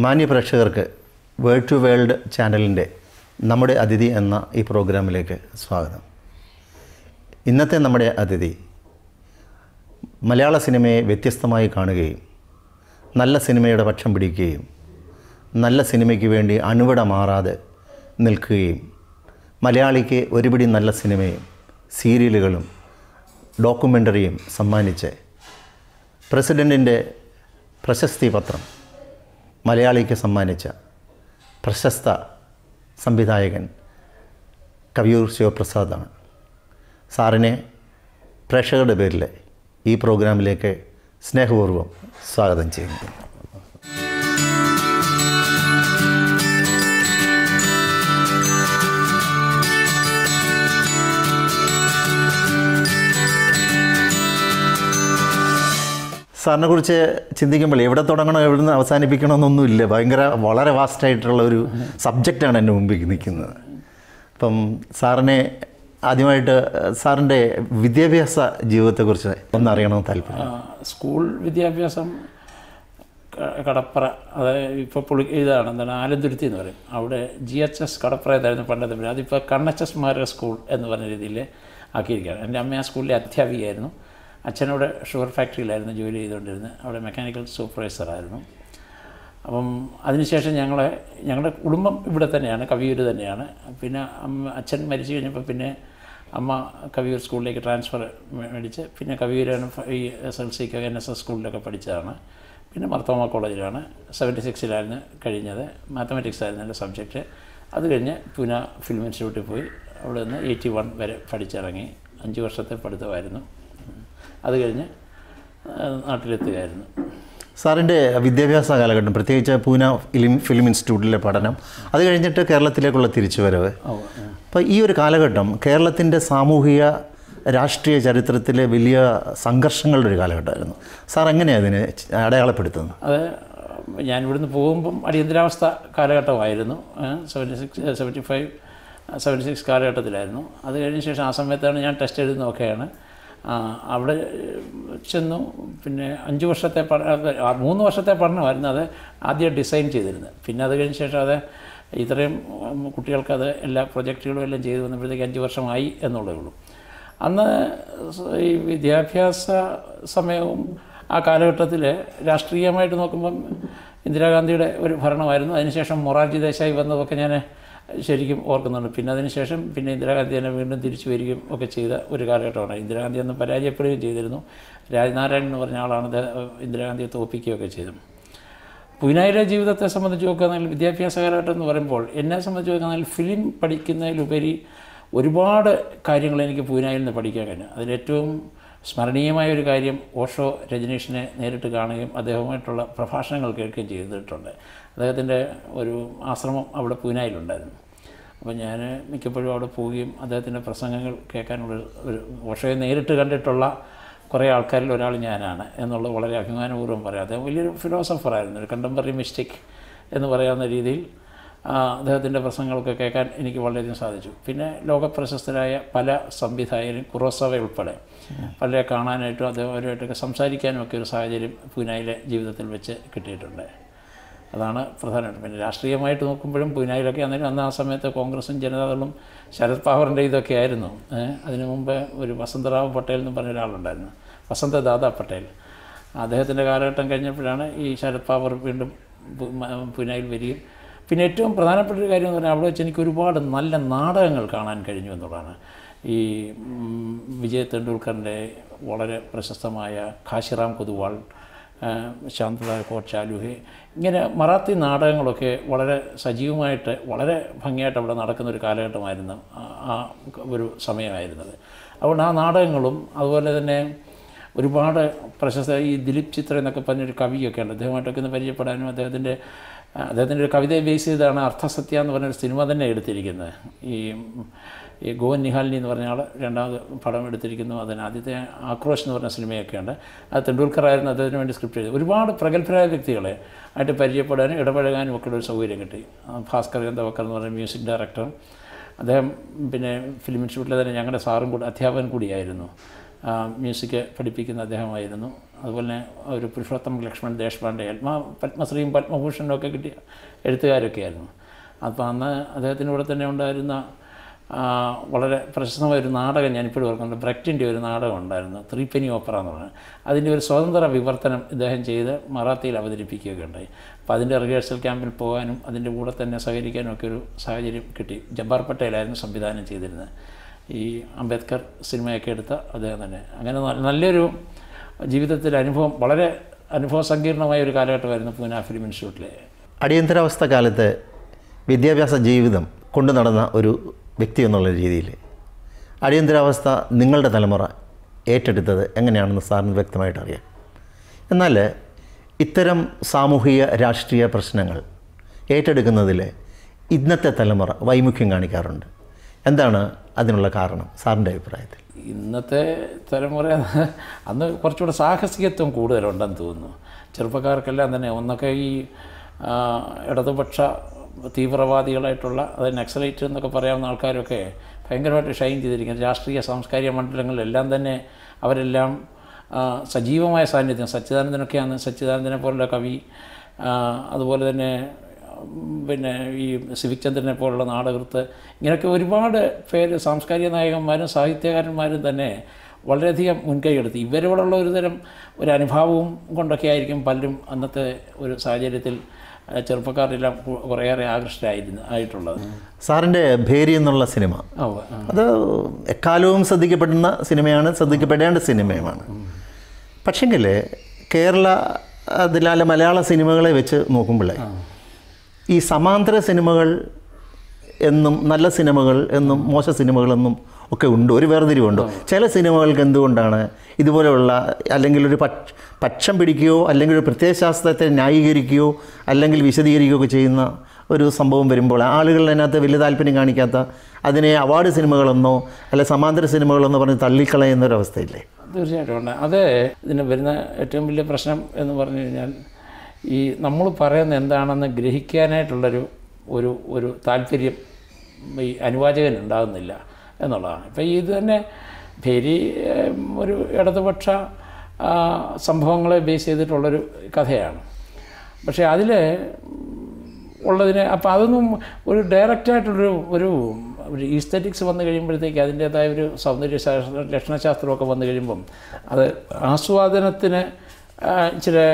മാന്യ പ്രേക്ഷകർക്ക് world to world ചാനലിൻ്റെ നമ്മുടെ അതിഥി എന്ന ഈ പ്രോഗ്രാമിലേക്ക് സ്വാഗതം ഇന്നത്തെ നമ്മുടെ അതിഥി മലയാള സിനിമയെ വ്യത്യസ്തമായി കാണുകയും നല്ല സിനിമയുടെ പക്ഷം പിടിക്കുകയും നല്ല സിനിമയ്ക്ക് വേണ്ടി അണുവിട മാറാതെ നിൽക്കുകയും മലയാളിക്ക് ഒരുപിടി നല്ല സിനിമയും സീരിയലുകളും ഡോക്യുമെൻ്ററിയും സമ്മാനിച്ച് പ്രസിഡൻറ്റിൻ്റെ പ്രശസ്തി പത്രം മലയാളിക്ക് സമ്മാനിച്ച പ്രശസ്ത സംവിധായകൻ കവിയൂർ ശിവപ്രസാദാണ് സാറിനെ പ്രേക്ഷകരുടെ പേരിൽ ഈ പ്രോഗ്രാമിലേക്ക് സ്നേഹപൂർവ്വം സ്വാഗതം ചെയ്യുന്നു സാറിനെ കുറിച്ച് ചിന്തിക്കുമ്പോൾ എവിടെ തുടങ്ങണം എവിടെ നിന്ന് അവസാനിപ്പിക്കണമെന്നൊന്നുമില്ല ഭയങ്കര വളരെ വാസ്റ്റായിട്ടുള്ള ഒരു സബ്ജക്റ്റാണ് എൻ്റെ മുമ്പിൽ നിൽക്കുന്നത് അപ്പം സാറിനെ ആദ്യമായിട്ട് സാറിൻ്റെ വിദ്യാഭ്യാസ ജീവിതത്തെക്കുറിച്ച് ഒന്ന് അറിയണമെന്ന് താല്പര്യം ആ, സ്കൂൾ വിദ്യാഭ്യാസം ക- കടപ്പുറ അതായത് ഇപ്പോൾ പുളി ഇതാണ് എന്താണ് ആലന്തുരുത്തി എന്ന് പറയും അവിടെ ജി എച്ച് എസ് കടപ്പുറ എന്നായിരുന്നു പണ്ടത്തെ പേര് അതിപ്പോൾ കണ്ണച്ച് സ്മാരക സ്കൂൾ എന്ന് പറഞ്ഞ രീതിയിൽ ആക്കിയിരിക്കുകയാണ് എൻ്റെ അമ്മ ആ സ്കൂളിലെ അധ്യാപികയായിരുന്നു അച്ഛനവിടെ ഷുഗർ ഫാക്ടറിയിലായിരുന്നു ജോലി ചെയ്തുകൊണ്ടിരുന്നത് അവിടെ മെക്കാനിക്കൽ സൂപ്പർവൈസറായിരുന്നു അപ്പം അതിനുശേഷം ഞങ്ങളെ ഞങ്ങളുടെ കുടുംബം ഇവിടെ തന്നെയാണ് കവിയൂർ തന്നെയാണ് പിന്നെ അമ്മ അച്ഛൻ മരിച്ചു കഴിഞ്ഞപ്പോൾ പിന്നെ അമ്മ കവിയൂർ സ്കൂളിലേക്ക് ട്രാൻസ്ഫർ മേടിച്ച് പിന്നെ കവിയൂരാണ് ഫ- ഈ എസ് എൽ സിക്ക് എൻ എസ് എസ് സ്കൂളിലൊക്കെ പഠിച്ചതാണ് പിന്നെ മർത്തോമ കോളേജിലാണ് സെവൻറ്റി സിക്സിലായിരുന്നു കഴിഞ്ഞത് മാത്തമാറ്റിക്സ് ആയിരുന്നു എൻ്റെ സബ്ജക്റ്റ് അത് കഴിഞ്ഞ് പൂന ഫിലിം ഇൻസ്റ്റിറ്റ്യൂട്ടിൽ പോയി അവിടെ നിന്ന് എയ്റ്റി വൺ വരെ പഠിച്ചിറങ്ങി അഞ്ച് വർഷത്തെ പഠിത്തമായിരുന്നു അത് കഴിഞ്ഞ് ആ, നാട്ടിലെത്തുകയായിരുന്നു സാറിൻ്റെ വിദ്യാഭ്യാസ കാലഘട്ടം പ്രത്യേകിച്ച് പൂന ഫിലിം ഫിലിം ഇൻസ്റ്റിറ്റ്യൂട്ടിലെ പഠനം അത് കഴിഞ്ഞിട്ട് കേരളത്തിലേക്കുള്ള തിരിച്ചുവരവ് ഓ ആ. അപ്പോൾ ഈ ഒരു കാലഘട്ടം കേരളത്തിൻ്റെ സാമൂഹിക രാഷ്ട്രീയ ചരിത്രത്തിലെ വലിയ സംഘർഷങ്ങളുടെ ഒരു കാലഘട്ടമായിരുന്നു സാർ എങ്ങനെയാണ് അതിനെ അടയാളപ്പെടുത്തുന്നത് അത് ഞാൻ ഇവിടുന്ന് പോകുമ്പം അടിയന്തരാവസ്ഥ കാലഘട്ടമായിരുന്നു seventy six seventy five seventy six കാലഘട്ടത്തിലായിരുന്നു അത് കഴിഞ്ഞ ശേഷം ആ സമയത്താണ് ഞാൻ ടെസ്റ്റ് എഴുതുന്നതൊക്കെയാണ് ആ, അവിടെ ചെന്നു പിന്നെ അഞ്ച് വർഷത്തെ പഠ ആ, മൂന്ന് വർഷത്തെ പഠനമായിരുന്നു അത് ആദ്യം ഡിസൈൻ ചെയ്തിരുന്നത് പിന്നെ അത് കഴിഞ്ഞ ശേഷം അത് ഇത്രയും ഉം, കുട്ടികൾക്കത് എല്ലാ പ്രൊജക്റ്റുകളും എല്ലാം ചെയ്തു വന്നപ്പോഴത്തേക്ക് അഞ്ച് വർഷമായി എന്നുള്ളതേ ഉള്ളൂ അന്ന് സ- ഈ വിദ്യാഭ്യാസ സമയവും ആ കാലഘട്ടത്തിൽ രാഷ്ട്രീയമായിട്ട് നോക്കുമ്പം ഇന്ദിരാഗാന്ധിയുടെ ഒരു ഭരണമായിരുന്നു അതിനുശേഷം മൊറാർജി ദേശായി വന്നതൊക്കെ ഞാൻ ശരിക്കും ഓർക്കുന്നുണ്ട് പിന്നെ അതിനുശേഷം പിന്നെ ഇന്ദിരാഗാന്ധി തന്നെ വീണ്ടും തിരിച്ചു വരികയും ഒക്കെ ചെയ്ത ഒരു കാലഘട്ടമാണ് ഇന്ദിരാഗാന്ധി അന്ന് പരാജയപ്പെടുകയും ചെയ്തിരുന്നു രാജ്നാരായൺ എന്ന് പറഞ്ഞ ആളാണ് ഇത് ഇന്ദിരാഗാന്ധിയെ തോൽപ്പിക്കുകയൊക്കെ ചെയ്തത് പൂനായിലെ ജീവിതത്തെ സംബന്ധിച്ച് നോക്കുകയാണെങ്കിൽ വിദ്യാഭ്യാസ കാലഘട്ടം എന്ന് പറയുമ്പോൾ എന്നെ സംബന്ധിച്ച് നോക്കുകയാണെങ്കിൽ ഫിലിം പഠിക്കുന്നതിലുപരി ഒരുപാട് കാര്യങ്ങൾ എനിക്ക് പൂനായിൽ നിന്ന് പഠിക്കാൻ കഴിഞ്ഞു അതിലേറ്റവും സ്മരണീയമായ ഒരു കാര്യം ഓഷോ രജനീഷിനെ നേരിട്ട് കാണുകയും അദ്ദേഹവുമായിട്ടുള്ള പ്രഭാഷണങ്ങൾ കേൾക്കുകയും ചെയ്തിട്ടുണ്ട് അദ്ദേഹത്തിൻ്റെ ഒരു ആശ്രമം അവിടെ പൂനായിലുണ്ടായിരുന്നു അപ്പോൾ ഞാൻ മിക്കപ്പോഴും അവിടെ പോവുകയും അദ്ദേഹത്തിൻ്റെ പ്രസംഗങ്ങൾ കേൾക്കാനുള്ള ഒരു ഓഷോയെ നേരിട്ട് കണ്ടിട്ടുള്ള കുറേ ആൾക്കാരിൽ ഒരാൾ ഞാനാണ് എന്നുള്ളത് വളരെ അഭിമാനപൂർവ്വം പറയാം അദ്ദേഹം വലിയൊരു ഫിലോസഫറായിരുന്നു ഒരു കണ്ടംപററി മിസ്റ്റേക്ക് എന്ന് പറയാവുന്ന രീതിയിൽ ആ, അദ്ദേഹത്തിൻ്റെ പ്രസംഗങ്ങളൊക്കെ കേൾക്കാൻ എനിക്ക് വളരെയധികം സാധിച്ചു പിന്നെ ലോകപ്രശസ്തരായ പല സംവിധായകരും കുറോസവ ഉൾപ്പെടെ പലരെ കാണാനായിട്ടും അദ്ദേഹമാരുമായിട്ടൊക്കെ സംസാരിക്കാനും ഒക്കെ ഒരു സാഹചര്യം പൂനായിലെ ജീവിതത്തിൽ വെച്ച് കിട്ടിയിട്ടുണ്ട് അതാണ് പ്രധാനമായിട്ടും പിന്നെ രാഷ്ട്രീയമായിട്ട് നോക്കുമ്പോഴും പൂനായിലൊക്കെ അന്നേരം അന്ന് ആ സമയത്ത് കോൺഗ്രസും ജനതാദളും ശരത് പവാറിൻ്റെ ഇതൊക്കെ ആയിരുന്നു ഏഹ് അതിനു മുമ്പ് ഒരു വസന്തറാവ് പട്ടേൽ എന്ന് പറഞ്ഞ ഒരാളുണ്ടായിരുന്നു വസന്തദാദ പട്ടേൽ അദ്ദേഹത്തിൻ്റെ കാലഘട്ടം കഴിഞ്ഞപ്പോഴാണ് ഈ ശരത് പവാർ വീണ്ടും പു- മ- പൂനായിൽ വരികയും പിന്നെ ഏറ്റവും പ്രധാനപ്പെട്ട ഒരു കാര്യം എന്ന് പറഞ്ഞാൽ അവിടെ വെച്ച് എനിക്ക് ഒരുപാട് നല്ല നാടകങ്ങൾ കാണാൻ കഴിഞ്ഞു എന്നുള്ളതാണ് ഈ ഉം, വിജയ് തെണ്ടുൽക്കറിൻ്റെ വളരെ പ്രശസ്തമായ കാശിറാം കൊതുവാൾ ശാന്തള കോട്ട് ചാലുഹെ ഇങ്ങനെ മറാത്തി നാടകങ്ങളൊക്കെ വളരെ സജീവമായിട്ട് വളരെ ഭംഗിയായിട്ട് അവിടെ നടക്കുന്ന ഒരു കാലഘട്ടമായിരുന്നു ആ- ആ ഒരു സമയമായിരുന്നത് അതുകൊണ്ട് ആ നാടകങ്ങളും അതുപോലെ തന്നെ ഒരുപാട് പ്രശസ്ത ഈ ദിലീപ് ചിത്ര എന്നൊക്കെ പറഞ്ഞൊരു കവിയൊക്കെ ഉണ്ട് അദ്ദേഹമായിട്ടൊക്കെ ഒന്ന് പരിചയപ്പെടാനും അദ്ദേഹത്തിൻ്റെ അദ്ദേഹത്തിൻ്റെ ഒരു കവിതയെ ബേസ് ചെയ്താണ് അർത്ഥസത്യ എന്ന് പറഞ്ഞൊരു സിനിമ തന്നെ എടുത്തിരിക്കുന്നത് ഈ ഈ ഗോവൻ നിഹാലിനി എന്ന് പറഞ്ഞ ആൾ രണ്ടാമത് പടം എടുത്തിരിക്കുന്നു അതിന് ആദ്യത്തെ ആക്രോശ് എന്ന് പറഞ്ഞ സിനിമയൊക്കെ ഉണ്ട് അത് തെണ്ടുൽക്കർ ആയിരുന്നു അദ്ദേഹത്തിന് വേണ്ടി സ്ക്രിപ്റ്റ് ചെയ്തത് ഒരുപാട് പ്രഗത്ഭരായ വ്യക്തികളെ ആയിട്ട് പരിചയപ്പെടാനും ഇടപഴകാനും ഒക്കെ ഒരു സൗകര്യം കിട്ടി ആ ഭാസ്കർ ഗന്ധവക്കർ എന്ന് പറഞ്ഞ മ്യൂസിക് ഡയറക്ടർ അദ്ദേഹം പിന്നെ ഫിലിം ഇൻസ്റ്റിറ്റ്യൂട്ടിലെ തന്നെ ഞങ്ങളുടെ സാറും കൂടി അധ്യാപകൻ കൂടിയായിരുന്നു മ്യൂസിക് പഠിപ്പിക്കുന്ന അദ്ദേഹമായിരുന്നു അതുപോലെ തന്നെ ഒരു പുരുഷോത്തം ലക്ഷ്മൺ ദേശ്പാണ്ഡെ പത്മ പത്മശ്രീയും പത്മഭൂഷണും ഒക്കെ കിട്ടിയ എഴുത്തുകാരൊക്കെ ആയിരുന്നു അപ്പോൾ അന്ന് അദ്ദേഹത്തിൻ്റെ കൂടെ തന്നെ ഉണ്ടായിരുന്ന ആ, വളരെ പ്രശസ്തമായ ഒരു നാടകം ഞാനിപ്പോഴും ഓർക്കുന്നുണ്ട് ബ്രെക്റ്റിൻ്റെ ഒരു നാടകം ഉണ്ടായിരുന്നു ത്രീ പെനി ഓപ്പറ എന്ന് പറയുന്നത് അതിൻ്റെ ഒരു സ്വതന്ത്ര വിവർത്തനം ഇദ്ദേഹം ചെയ്ത് മറാത്തിയിൽ അവതരിപ്പിക്കുകയൊക്കെ ഉണ്ടായി അപ്പോൾ അതിൻ്റെ റിഹേഴ്സൽ ക്യാമ്പിൽ പോകാനും അതിൻ്റെ കൂടെ തന്നെ സഹകരിക്കാനും ഒക്കെ ഒരു സാഹചര്യം കിട്ടി ജബ്ബാർ പട്ടേലായിരുന്നു സംവിധാനം ചെയ്തിരുന്നത് ഈ അംബേദ്കർ സിനിമയൊക്കെ എടുത്ത അദ്ദേഹം തന്നെ അങ്ങനെ ന- നല്ലൊരു ജീവിതത്തിലെ അനുഭവം വളരെ അനുഭവ സങ്കീർണമായ ഒരു കാലഘട്ടമായിരുന്നു പൂന ഫിലിം ഇൻസ്റ്റിറ്റ്യൂട്ടിലെ അടിയന്തരാവസ്ഥ കാലത്ത് വിദ്യാഭ്യാസ ജീവിതം കൊണ്ടു നടന്ന ഒരു വ്യക്തി എന്നുള്ള രീതിയിൽ അടിയന്തരാവസ്ഥ നിങ്ങളുടെ തലമുറ ഏറ്റെടുത്തത് എങ്ങനെയാണെന്ന് സാറിന് വ്യക്തമായിട്ട് അറിയാം എന്നാൽ ഇത്തരം സാമൂഹിക രാഷ്ട്രീയ പ്രശ്നങ്ങൾ ഏറ്റെടുക്കുന്നതിൽ ഇന്നത്തെ തലമുറ വൈമുഖ്യം കാണിക്കാറുണ്ട് എന്താണ് അതിനുള്ള കാരണം സാറിൻ്റെ അഭിപ്രായത്തിൽ ഇന്നത്തെ തലമുറ അന്ന് കുറച്ചുകൂടെ സാഹസികത്വം കൂടുതലുണ്ടെന്ന് തോന്നുന്നു ചെറുപ്പക്കാർക്കെല്ലാം തന്നെ ഒന്നൊക്കെ ഈ ആ, ഇടതുപക്ഷ തീവ്രവാദികളായിട്ടുള്ള അത് നക്സലൈറ്റ് എന്നൊക്കെ പറയാവുന്ന ആൾക്കാരൊക്കെ ഭയങ്കരമായിട്ട് ഷൈൻ ചെയ്തിരിക്കുന്നത് രാഷ്ട്രീയ സാംസ്കാരിക മണ്ഡലങ്ങളിലെല്ലാം തന്നെ അവരെല്ലാം ആ, സജീവമായ സാന്നിധ്യം സച്ചിദാനന്ദനൊക്കെയാണ് സച്ചിദാനന്ദനെ പോലുള്ള കവി ആ, അതുപോലെ തന്നെ ഉം, പിന്നെ ഈ സിവിക് ചന്ദ്രനെ പോലുള്ള നാടകൃത്ത് ഇങ്ങനെയൊക്കെ ഒരുപാട് പേര് സാംസ്കാരിക നായകന്മാരും സാഹിത്യകാരന്മാരും തന്നെ വളരെയധികം മുൻകൈയെടുത്ത് ഇവരോടുള്ള ഒരു തരം ഒരു അനുഭാവവും കൊണ്ടൊക്കെ ആയിരിക്കും പലരും അന്നത്തെ ഒരു സാഹചര്യത്തിൽ ആ, ചെറുപ്പക്കാരെല്ലാം കു- കുറേയേറെ ആകൃഷ്ടരായിരുന്നു ആയിട്ടുള്ളത് സാറിൻ്റെ ഭേരി എന്നുള്ള സിനിമ ആ ഉവ്വ്. ആ. അത് എക്കാലവും ശ്രദ്ധിക്കപ്പെടുന്ന സിനിമയാണ് ശ്രദ്ധിക്കപ്പെടേണ്ട സിനിമയുമാണ് പക്ഷെങ്കിൽ കേരള അതിലാലെ മലയാള സിനിമകളെ വെച്ച് നോക്കുമ്പോഴേ ഈ സമാന്തര സിനിമകൾ എന്നും നല്ല സിനിമകൾ എന്നും മോശ സിനിമകളെന്നും ഒക്കെ ഉണ്ട് ഒരു വേർതിരിവുണ്ട് ചില സിനിമകൾക്ക് എന്തുകൊണ്ടാണ് ഇതുപോലെയുള്ള അല്ലെങ്കിൽ ഒരു പക്ഷ പക്ഷം പിടിക്കുകയോ അല്ലെങ്കിൽ ഒരു പ്രത്യയശാസ്ത്രത്തെ ന്യായീകരിക്കുകയോ അല്ലെങ്കിൽ വിശദീകരിക്കുകയോ ഒക്കെ ചെയ്യുന്ന ഒരു സംഭവം വരുമ്പോൾ ആളുകൾ അതിനകത്ത് വലിയ താല്പര്യം കാണിക്കാത്ത അതിനെ അവാർഡ് സിനിമകളെന്നോ അല്ലെ സമാന്തര സിനിമകളെന്നോ പറഞ്ഞ് തള്ളിക്കളയുന്ന ഒരു അവസ്ഥയില്ലേ തീർച്ചയായിട്ടും ഉണ്ട് അത് ഇതിന് വരുന്ന ഏറ്റവും വലിയ പ്രശ്നം എന്ന് പറഞ്ഞു കഴിഞ്ഞാൽ ഈ നമ്മൾ പറയുന്ന എന്താണെന്ന് ഗ്രഹിക്കാനായിട്ടുള്ളൊരു ഒരു ഒരു താല്പര്യം ഈ അനുവാചകൻ ഉണ്ടാകുന്നില്ല എന്നുള്ളതാണ് ഇപ്പം ഇത് തന്നെ ഭേരി ഏം, ഒരു ഇടതുപക്ഷ ആ, സംഭവങ്ങളെ ബേസ് ചെയ്തിട്ടുള്ളൊരു കഥയാണ് പക്ഷേ അതിൽ ഉള്ളതിന് അപ്പോൾ അതൊന്നും ഒരു ഡയറക്റ്റായിട്ടുള്ളൊരു ഒരു ഒരു ഈസ്തറ്റിക്സ് വന്നു കഴിയുമ്പോഴത്തേക്ക് അതിൻ്റേതായ ഒരു സൗന്ദര്യ ശാസ്ത്ര ലക്ഷണശാസ്ത്രമൊക്കെ വന്നു കഴിയുമ്പം അത് ആസ്വാദനത്തിന് ആ, ഇച്ചിരി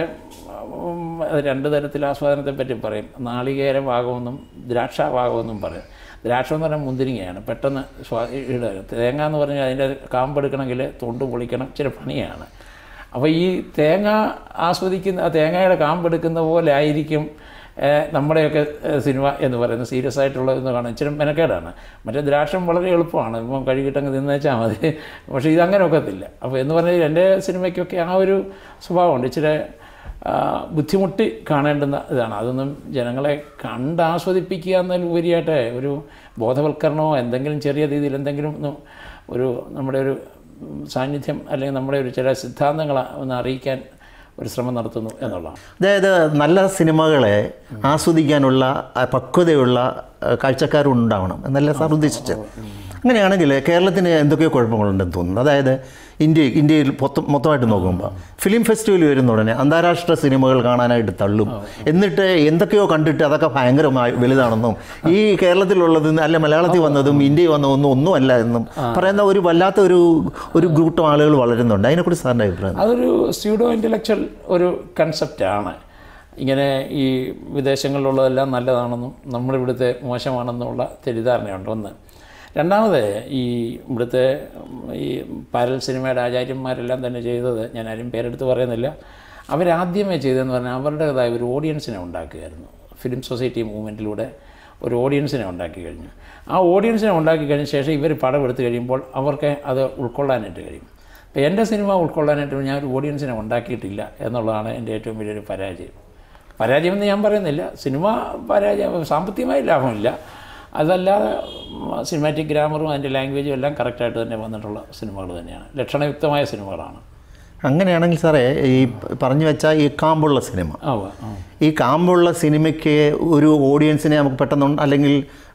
ഉം, അത് രണ്ട് തരത്തിൽ ആസ്വാദനത്തെ പറ്റി പറയും നാളികേര ഭാഗമെന്നും ദ്രാക്ഷ ഭാഗമെന്നും പറയും ദ്രാക്ഷ എന്ന് പറഞ്ഞാൽ മുന്തിരിങ്ങയാണ് പെട്ടെന്ന് സ്വാ ഇടുക തേങ്ങ എന്ന് പറഞ്ഞാൽ അതിൻ്റെ കാമ്പെടുക്കണമെങ്കിൽ തൊണ്ട് പൊളിക്കണം ഇച്ചിരി പണിയാണ് അപ്പോൾ ഈ തേങ്ങ ആസ്വദിക്കുന്ന ആ തേങ്ങയുടെ കാമ്പെടുക്കുന്ന പോലെ ആയിരിക്കും ഏഹ്, നമ്മുടെയൊക്കെ ഏഹ്, സിനിമ എന്ന് പറയുന്നത് സീരിയസ് ആയിട്ടുള്ളതെന്ന് കാണാൻ ഇച്ചിരി മെനക്കേടാണ് മറ്റേ ദ്രാക്ഷം വളരെ എളുപ്പമാണ് ഇപ്പം കഴുകിയിട്ടങ്ങ് തിന്നേച്ചാൽ മതി പക്ഷേ ഇതങ്ങനെ ഒക്കത്തില്ല അപ്പോൾ എന്ന് പറഞ്ഞാൽ എൻ്റെ സിനിമയ്ക്കൊക്കെ ആ ഒരു സ്വഭാവമുണ്ട് ഇച്ചിരി ആ, ബുദ്ധിമുട്ടി കാണേണ്ടുന്ന ഇതാണ് അതൊന്നും ജനങ്ങളെ കണ്ട് ആസ്വദിപ്പിക്കുക എന്നതിലുപരിയായിട്ട് ഒരു ബോധവൽക്കരണമോ എന്തെങ്കിലും ചെറിയ രീതിയിൽ എന്തെങ്കിലും ഒന്ന് ഒരു നമ്മുടെ ഒരു ഉം, സാന്നിധ്യം അല്ലെങ്കിൽ നമ്മുടെ ഒരു ചില സിദ്ധാന്തങ്ങൾ ഒന്ന് അറിയിക്കാൻ ഒരു ശ്രമം നടത്തുന്നു എന്നുള്ളതാണ് അതായത് നല്ല സിനിമകളെ ആസ്വദിക്കാനുള്ള ആ, പക്വതയുള്ള ആ, കാഴ്ചക്കാരുണ്ടാവണം എന്നല്ല സാർ ഉദ്ദേശിച്ചത് അങ്ങനെയാണെങ്കിൽ കേരളത്തിന് എന്തൊക്കെയോ കുഴപ്പങ്ങളുണ്ടെന്ന് തോന്നുന്നു അതായത് ഇന്ത്യ ഇന്ത്യയിൽ മൊത്തം മൊത്തമായിട്ട് നോക്കുമ്പോൾ ഫിലിം ഫെസ്റ്റിവൽ വരുന്ന ഉടനെ അന്താരാഷ്ട്ര സിനിമകൾ കാണാനായിട്ട് തള്ളും എന്നിട്ട് എന്തൊക്കെയോ കണ്ടിട്ട് അതൊക്കെ ഭയങ്കരമായി വലുതാണെന്നും ഈ കേരളത്തിലുള്ളത് അല്ല മലയാളത്തിൽ വന്നതും ഇന്ത്യയിൽ വന്നതൊന്നും ഒന്നുമല്ല എന്നും പറയുന്ന ഒരു വല്ലാത്ത ഒരു ഒരു ഗ്രൂപ്പ് ആളുകൾ വളരുന്നുണ്ട് അതിനെക്കുറിച്ച് സാറിൻ്റെ അഭിപ്രായം അതൊരു സ്യൂഡോ ഇൻ്റലക്ച്വൽ ഒരു കൺസെപ്റ്റാണ് ഇങ്ങനെ ഈ വിദേശങ്ങളിലുള്ളതെല്ലാം നല്ലതാണെന്നും നമ്മളിവിടുത്തെ മോശമാണെന്നുള്ള തെറ്റിദ്ധാരണയുണ്ട് ഒന്ന് രണ്ടാമത് ഈ ഇവിടുത്തെ ഈ പാരൽ സിനിമയുടെ ആചാര്യന്മാരെല്ലാം തന്നെ ചെയ്തത് ഞാൻ ആരും പേരെടുത്ത് പറയുന്നില്ല അവരാദ്യമേ ചെയ്തതെന്ന് പറഞ്ഞാൽ അവരുടേതായ ഒരു ഓഡിയൻസിനെ ഉണ്ടാക്കുകയായിരുന്നു ഫിലിം സൊസൈറ്റി മൂവ്മെൻറ്റിലൂടെ ഒരു ഓഡിയൻസിനെ ഉണ്ടാക്കി കഴിഞ്ഞു ആ ഓഡിയൻസിനെ ഉണ്ടാക്കി കഴിഞ്ഞ ശേഷം ഇവർ പടം എടുത്തു കഴിയുമ്പോൾ അവർക്ക് അത് ഉൾക്കൊള്ളാനായിട്ട് കഴിയും അപ്പോൾ എൻ്റെ സിനിമ ഉൾക്കൊള്ളാനായിട്ട് ഞാൻ ഒരു ഓഡിയൻസിനെ ഉണ്ടാക്കിയിട്ടില്ല എന്നുള്ളതാണ് എൻ്റെ ഏറ്റവും വലിയൊരു പരാജയം പരാജയമെന്ന് ഞാൻ പറയുന്നില്ല സിനിമ പരാജയം സാമ്പത്തികമായി ലാഭമില്ല അതല്ലാതെ സിനിമാറ്റിക് ഗ്രാമറും അതിൻ്റെ ലാംഗ്വേജും എല്ലാം കറക്റ്റായിട്ട് തന്നെ വന്നിട്ടുള്ള സിനിമകൾ തന്നെയാണ് ലക്ഷണയുക്തമായ സിനിമകളാണ് അങ്ങനെയാണെങ്കിൽ സാറേ ഈ പറഞ്ഞു വെച്ച ഈ കാമ്പുള്ള സിനിമ ആ ഉവ്വ്, ആ. ഈ കാമ്പുള്ള സിനിമയ്ക്ക് ഒരു ഓഡിയൻസിനെ നമുക്ക് പെട്ടെന്ന് അല്ലെങ്കിൽ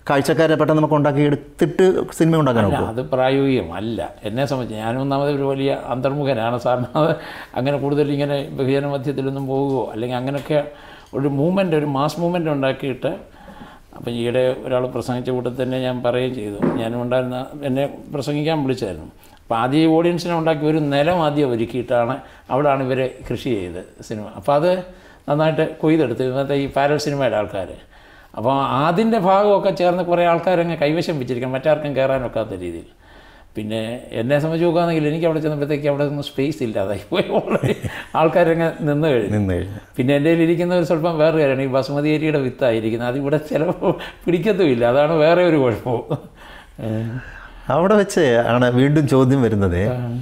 കാഴ്ചക്കാരെ പെട്ടെന്ന് നമുക്ക് ഉണ്ടാക്കി എടുത്തിട്ട് സിനിമ ഉണ്ടാക്കാൻ അല്ല നോക്കും അത് പ്രായോഗികമല്ല എന്നെ സംബന്ധിച്ച് ഞാൻ ഒന്നാമത് ഒരു വലിയ അന്തർമുഖനാണ് സാറിന് അത് അങ്ങനെ കൂടുതൽ ഇങ്ങനെ ബഹുജന മധ്യത്തിലൊന്നും പോകുകയോ അല്ലെങ്കിൽ അങ്ങനെയൊക്കെ ഒരു മൂവ്മെൻ്റ് ഒരു മാസ് മൂവ്മെൻ്റ് ഉണ്ടാക്കിയിട്ട് അപ്പം ഈയിടെ ഒരാൾ പ്രസംഗിച്ച കൂട്ടത്തിൽ തന്നെ ഞാൻ പറയുകയും ചെയ്തു ഞാനും ഉണ്ടായിരുന്ന എന്നെ പ്രസംഗിക്കാൻ വിളിച്ചായിരുന്നു അപ്പോൾ ആദ്യം ഈ ഓഡിയൻസിനെ ഉണ്ടാക്കി ഒരു നിലം ആദ്യം ഒരുക്കിയിട്ടാണ് അവിടെയാണ് ഇവർ കൃഷി ചെയ്ത് സിനിമ അപ്പോൾ അത് നന്നായിട്ട് കൊയ്തെടുത്ത് ഇന്നത്തെ ഈ പാരൽ സിനിമയുടെ ആൾക്കാർ അപ്പോൾ അതിൻ്റെ ഭാഗമൊക്കെ ചേർന്ന് കുറേ ആൾക്കാരങ്ങ് കൈവശം വെച്ചിരിക്കണം മറ്റാർക്കും കയറാനൊക്കാത്ത രീതിയിൽ പിന്നെ എന്നെ സംബന്ധിച്ച് നോക്കുകയാണെങ്കിൽ എനിക്ക് അവിടെ ചെന്നപ്പോഴത്തേക്ക് അവിടെ ഒന്നും സ്പേസ് ഇല്ലാതായി പോയി ഓൾറെഡി ആൾക്കാരങ്ങ് നിന്ന് കഴിഞ്ഞു നിന്ന് കഴിഞ്ഞു പിന്നെ എൻ്റെ കയ്യിൽ ഇരിക്കുന്ന ഒരു സ്വല്പം വേറെ കാര്യമാണ് ഈ ബസുമതി അരിയുടെ വിത്തായിരിക്കുന്നത് അത് ഇവിടെ ചിലപ്പോൾ പിടിക്കത്തുമില്ല അതാണ് വേറെ ഒരു കുഴപ്പം ഏഹ്. അവിടെ വെച്ച് ആണ് വീണ്ടും ചോദ്യം വരുന്നത്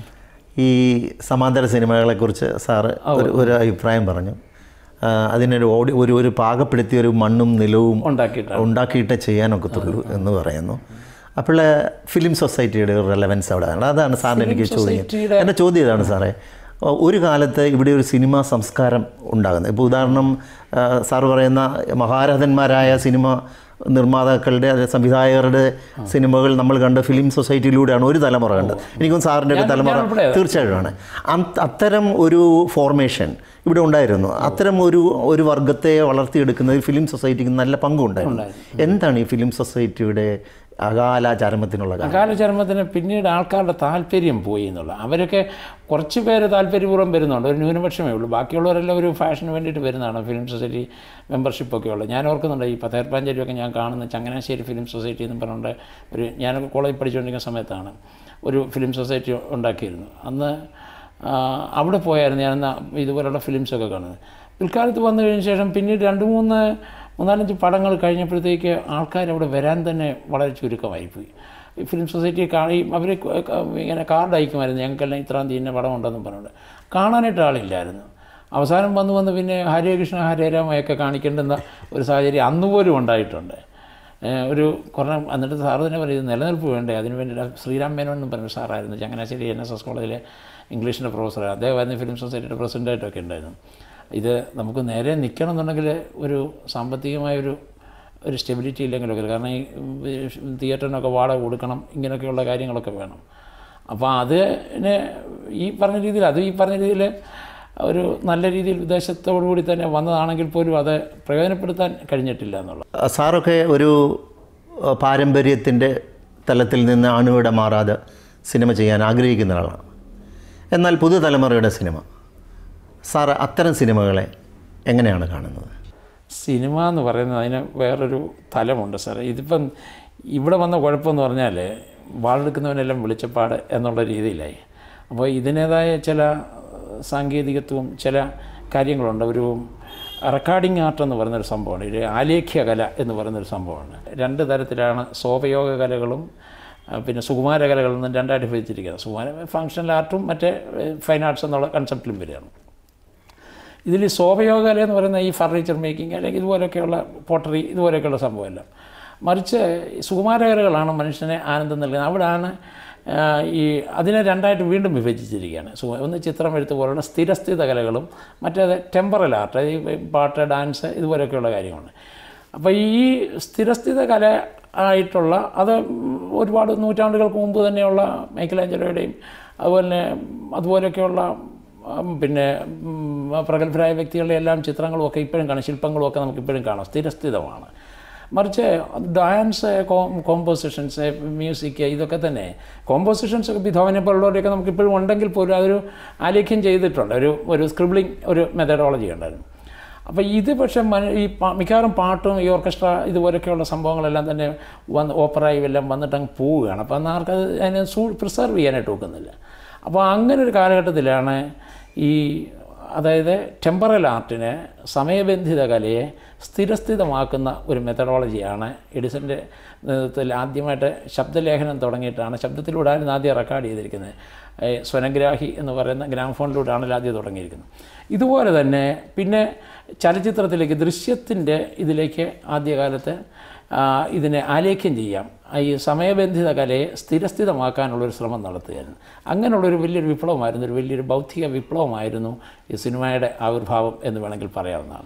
ഈ സമാന്തര സിനിമകളെക്കുറിച്ച് സാറ് ഒരു ഒരു അഭിപ്രായം പറഞ്ഞു ആ, അതിനൊരു ഓടി ഒരു ഒരു പാകപ്പെടുത്തിയ ഒരു മണ്ണും നിലവും ഉണ്ടാക്കിയിട്ടാണ് ഉണ്ടാക്കിയിട്ടേ ചെയ്യാനൊക്കത്തുള്ളൂ എന്ന് പറയുന്നു അപ്പോൾ ഫിലിം സൊസൈറ്റിയുടെ ഒരു റെലവൻസ് അവിടെ ആണ് അതാണ് സാറിന് എനിക്ക് ചോദ്യം സൊസൈറ്റിയുടെ- എൻ്റെ ചോദ്യം ഇതാണ് സാറേ ഒ- ഒരു കാലത്ത് ഇവിടെ ഒരു സിനിമാ സംസ്കാരം ഉണ്ടാകുന്നത് ഇപ്പോൾ ഉദാഹരണം ആ, സാറ് പറയുന്ന മഹാരഥന്മാരായ സിനിമ നിർമ്മാതാക്കളുടെ അല്ലെ സംവിധായകരുടെ സിനിമകൾ നമ്മൾ കണ്ട ഫിലിം സൊസൈറ്റിയിലൂടെയാണ് ഒരു തലമുറ കണ്ടത് എനിക്കും സാറിൻ്റെ ഒക്കെ ഞാൻ- തലമുറ ഞാൻ ഉൾപ്പെടെ അതാ. തീർച്ചയായിട്ടുമാണ് അന്ത്- അത്തരം ഒരു ഫോർമേഷൻ ഇവിടെ ഉണ്ടായിരുന്നു അത്തരം ഒരു ഒരു വർഗത്തെ വളർത്തിയെടുക്കുന്നതിൽ ഫിലിം സൊസൈറ്റിക്ക് നല്ല പങ്കുണ്ടായിരുന്നു എന്താണ് ഈ ഫിലിം സൊസൈറ്റിയുടെ അകാല ചരമത്തിനുള്ള കാരണം അകാലചർമ്മത്തിന് പിന്നീട് ആൾക്കാരുടെ താല്പര്യം പോയി എന്നുള്ള അവരൊക്കെ കുറച്ച് പേര് താല്പര്യപൂർവ്വം വരുന്നുണ്ട് ഒരു ന്യൂനപക്ഷമേ ഉള്ളൂ ബാക്കിയുള്ളവരെല്ലാം ഒരു ഫാഷന് വേണ്ടിയിട്ട് വരുന്നതാണ് ഫിലിം സൊസൈറ്റി മെമ്പർഷിപ്പൊക്കെ ഉള്ളത് ഞാൻ ഓർക്കുന്നുണ്ട് ഈ പത്തേർപ്പാഞ്ചേരിയൊക്കെ ഞാൻ കാണുന്ന ചങ്ങനാശ്ശേരി ഫിലിം സൊസൈറ്റി എന്ന് പറഞ്ഞുകൊണ്ട് ഒരു ഞാനൊക്കെ കോളേജിൽ പഠിച്ചുകൊണ്ടിരിക്കുന്ന സമയത്താണ് ഒരു ഫിലിം സൊസൈറ്റി ഉണ്ടാക്കിയിരുന്നു അന്ന് ആ, അവിടെ പോയായിരുന്നു ഞാൻ ഇതുപോലുള്ള ഫിലിംസൊക്കെ കാണുന്നത് പിൽക്കാലത്ത് വന്നു കഴിഞ്ഞ ശേഷം പിന്നീട് രണ്ട് മൂന്ന് മൂന്നാലഞ്ച് പടങ്ങൾ കഴിഞ്ഞപ്പോഴത്തേക്ക് ആൾക്കാർ അവിടെ വരാൻ തന്നെ വളരെ ചുരുക്കമായിപ്പോയി ഈ ഫിലിം സൊസൈറ്റി കാണി അവർ ഇങ്ങനെ കാർഡ് അയക്കുമായിരുന്നു ഞങ്ങൾക്കെല്ലാം ഇത്രാം തീയതി ഇന്ന പടം ഉണ്ടെന്നും പറഞ്ഞുകൊണ്ട് കാണാനായിട്ട് ആളില്ലായിരുന്നു അവസാനം വന്ന് വന്ന് പിന്നെ ഹരേ കൃഷ്ണ ഹരേ രാമയൊക്കെ കാണിക്കേണ്ടുന്ന ഒരു സാഹചര്യം അന്ന് പോലും ഉണ്ടായിട്ടുണ്ട് ഏഹ് ഒരു കുറേ എന്നിട്ട് സാറ് തന്നെ പറയും ഇത് നിലനിൽപ്പ് വേണ്ടേ അതിന് വേണ്ടി ശ്രീരാം മേനോൻ എന്ന് പറഞ്ഞ സാറായിരുന്നു ചങ്ങനാശ്ശേരി എൻ എസ് എസ് കോളേജിലെ ഇംഗ്ലീഷിൻ്റെ പ്രൊഫസർ അദ്ദേഹമായിരുന്നു ഫിലിം സൊസൈറ്റിയുടെ പ്രസിഡൻ്റായിട്ടൊക്കെ ഉണ്ടായിരുന്നു ഇത് നമുക്ക് നേരെ നിൽക്കണം എന്നുണ്ടെങ്കിൽ ഒരു സാമ്പത്തികമായൊരു ഒരു സ്റ്റെബിലിറ്റി ഇല്ലെങ്കിലൊക്കെ കാരണം ഈ ഉം, തിയേറ്ററിനൊക്കെ വാടക കൊടുക്കണം ഇങ്ങനെയൊക്കെയുള്ള കാര്യങ്ങളൊക്കെ വേണം അപ്പോൾ അതിന് ഈ പറഞ്ഞ രീതിയിൽ അത് ഈ പറഞ്ഞ രീതിയിൽ ഒരു നല്ല രീതിയിൽ ഉദ്ദേശത്തോടു കൂടി തന്നെ വന്നതാണെങ്കിൽ പോലും അത് പ്രയോജനപ്പെടുത്താൻ കഴിഞ്ഞിട്ടില്ല എന്നുള്ളത് ആ, സാറൊക്കെ ഒരു പാരമ്പര്യത്തിൻ്റെ തലത്തിൽ നിന്ന് അണുവിട മാറാതെ സിനിമ ചെയ്യാൻ ആഗ്രഹിക്കുന്ന ആളാണ് എന്നാൽ പുതുതലമുറയുടെ സിനിമ സാർ അത്തരം സിനിമകളെ എങ്ങനെയാണ് കാണുന്നത് സിനിമ എന്ന് പറയുന്നത് അതിന് വേറൊരു തലമുണ്ട് സാറേ ഇതിപ്പം ഇവിടെ വന്ന കുഴപ്പമെന്ന് പറഞ്ഞാൽ വാളെടുക്കുന്നവനെല്ലാം വെളിച്ചപ്പാട് എന്നുള്ള രീതിയിലായി അപ്പോൾ ഇതിനേതായ ചില സാങ്കേതികത്വവും ചില കാര്യങ്ങളുണ്ട് ഒരു റെക്കോർഡിംഗ് ആർട്ട് എന്ന് പറയുന്നൊരു സംഭവമാണ് ഒരു ആലേഖ്യ കല എന്ന് പറയുന്നൊരു സംഭവമാണ് രണ്ട് തരത്തിലാണ് സോപയോഗ കലകളും ആ, പിന്നെ സുകുമാര കലകളും എന്നും രണ്ടായിട്ട് വിഭജിച്ചിരിക്കുന്നത് സുകുമാര ഫങ്ഷണൽ ആർട്ടും മറ്റേ ഫൈൻ ആർട്സ് എന്നുള്ള കൺസെപ്റ്റിലും വരികയാണ് ഇതിൽ ശോഭയോഗല എന്ന് പറയുന്ന ഈ ഫർണിച്ചർ മേക്കിംഗ് അല്ലെങ്കിൽ ഇതുപോലെയൊക്കെയുള്ള പോട്ടറി ഇതുപോലെയൊക്കെയുള്ള സംഭവമെല്ലാം മറിച്ച് സുകുമാരകലകളാണ് മനുഷ്യനെ ആനന്ദം നൽകുന്നത് അവിടെയാണ് ആ, ഈ അതിനെ രണ്ടായിട്ട് വീണ്ടും വിഭജിച്ചിരിക്കുകയാണ് സു- ഒന്ന് ചിത്രം എഴുത്ത് പോലുള്ള സ്ഥിരസ്ഥിത കലകളും മറ്റേത് ടെമ്പറൽ ആർട്ട് ഈ പാട്ട് ഡാൻസ് ഇതുപോലെയൊക്കെയുള്ള കാര്യമാണ് അപ്പോൾ ഈ സ്ഥിരസ്ഥിത കല ആയിട്ടുള്ള അത് ഒരുപാട് നൂറ്റാണ്ടുകൾക്ക് മുമ്പ് തന്നെയുള്ള മൈക്കലാഞ്ചലോയുടെയും അതുപോലെ തന്നെ അതുപോലെയൊക്കെയുള്ള ഉം, പിന്നെ ഉം, പ്രഗത്ഭരായ വ്യക്തികളുടെ എല്ലാം ചിത്രങ്ങളും ഒക്കെ ഇപ്പോഴും കാണാം ശില്പങ്ങളും ഒക്കെ നമുക്ക് ഇപ്പോഴും കാണാം സ്ഥിരസ്ഥിതമാണ് മറിച്ച് ഡാൻസ് കോമ്പോസിഷൻസ് മ്യൂസിക് ഇതൊക്കെ തന്നെ കോമ്പോസിഷൻസ് ഒക്കെ ബിധോവനെ പോലുള്ളവരെയൊക്കെ നമുക്ക് ഇപ്പോഴും ഉണ്ടെങ്കിൽ പോലും അതൊരു ആലേഖ്യം ചെയ്തിട്ടുണ്ട് ഒരു ഒരു സ്ക്രിബ്ലിംഗ് ഒരു മെത്തഡോളജി ഉണ്ടായിരുന്നു അപ്പോൾ ഇത് പക്ഷേ മന ഈ പാ- മിക്കവാറും പാട്ടും ഈ ഓർക്കസ്ട്ര ഇതുപോലൊക്കെയുള്ള സംഭവങ്ങളെല്ലാം തന്നെ വന്ന് ഓപ്പറായും എല്ലാം വന്നിട്ട് അങ്ങ് പോവുകയാണ് അപ്പോൾ അന്ന് ആർക്കത് അതിനെ സൂ പ്രിസർവ് ചെയ്യാനായിട്ട് ഒക്കുന്നില്ല അപ്പോൾ അങ്ങനെ ഒരു കാലഘട്ടത്തിലാണ് ഈ അതായത് ടെമ്പറൽ ആർട്ടിനെ സമയബന്ധിത കലയെ സ്ഥിരസ്ഥിതമാക്കുന്ന ഒരു മെത്തഡോളജിയാണ് എഡിസൻ്റെ നേതൃത്വത്തിൽ ആദ്യമായിട്ട് ശബ്ദലേഖനം തുടങ്ങിയിട്ടാണ് ശബ്ദത്തിലൂടെയാണ് ആദ്യം റെക്കോർഡ് ചെയ്തിരിക്കുന്നത് ഏ, സ്വനഗ്രാഹി എന്ന് പറയുന്ന ഗ്രാമഫോണിലൂടെയാണ് ആദ്യം തുടങ്ങിയിരിക്കുന്നത് ഇതുപോലെ തന്നെ പിന്നെ ചലച്ചിത്രത്തിലേക്ക് ദൃശ്യത്തിൻ്റെ ഇതിലേക്ക് ആദ്യകാലത്ത് ആ, ഇതിനെ ആലേഖ്യം ചെയ്യാം ആ ഈ സമയബന്ധിത കലയെ സ്ഥിരസ്ഥിതമാക്കാനുള്ളൊരു ശ്രമം നടത്തുകയായിരുന്നു അങ്ങനെയുള്ളൊരു വലിയൊരു വിപ്ലവമായിരുന്നു ഒരു വലിയൊരു ബൗദ്ധിക വിപ്ലവമായിരുന്നു ഈ സിനിമയുടെ ആവിർഭാവം എന്ന് വേണമെങ്കിൽ പറയാവുന്നതാണ്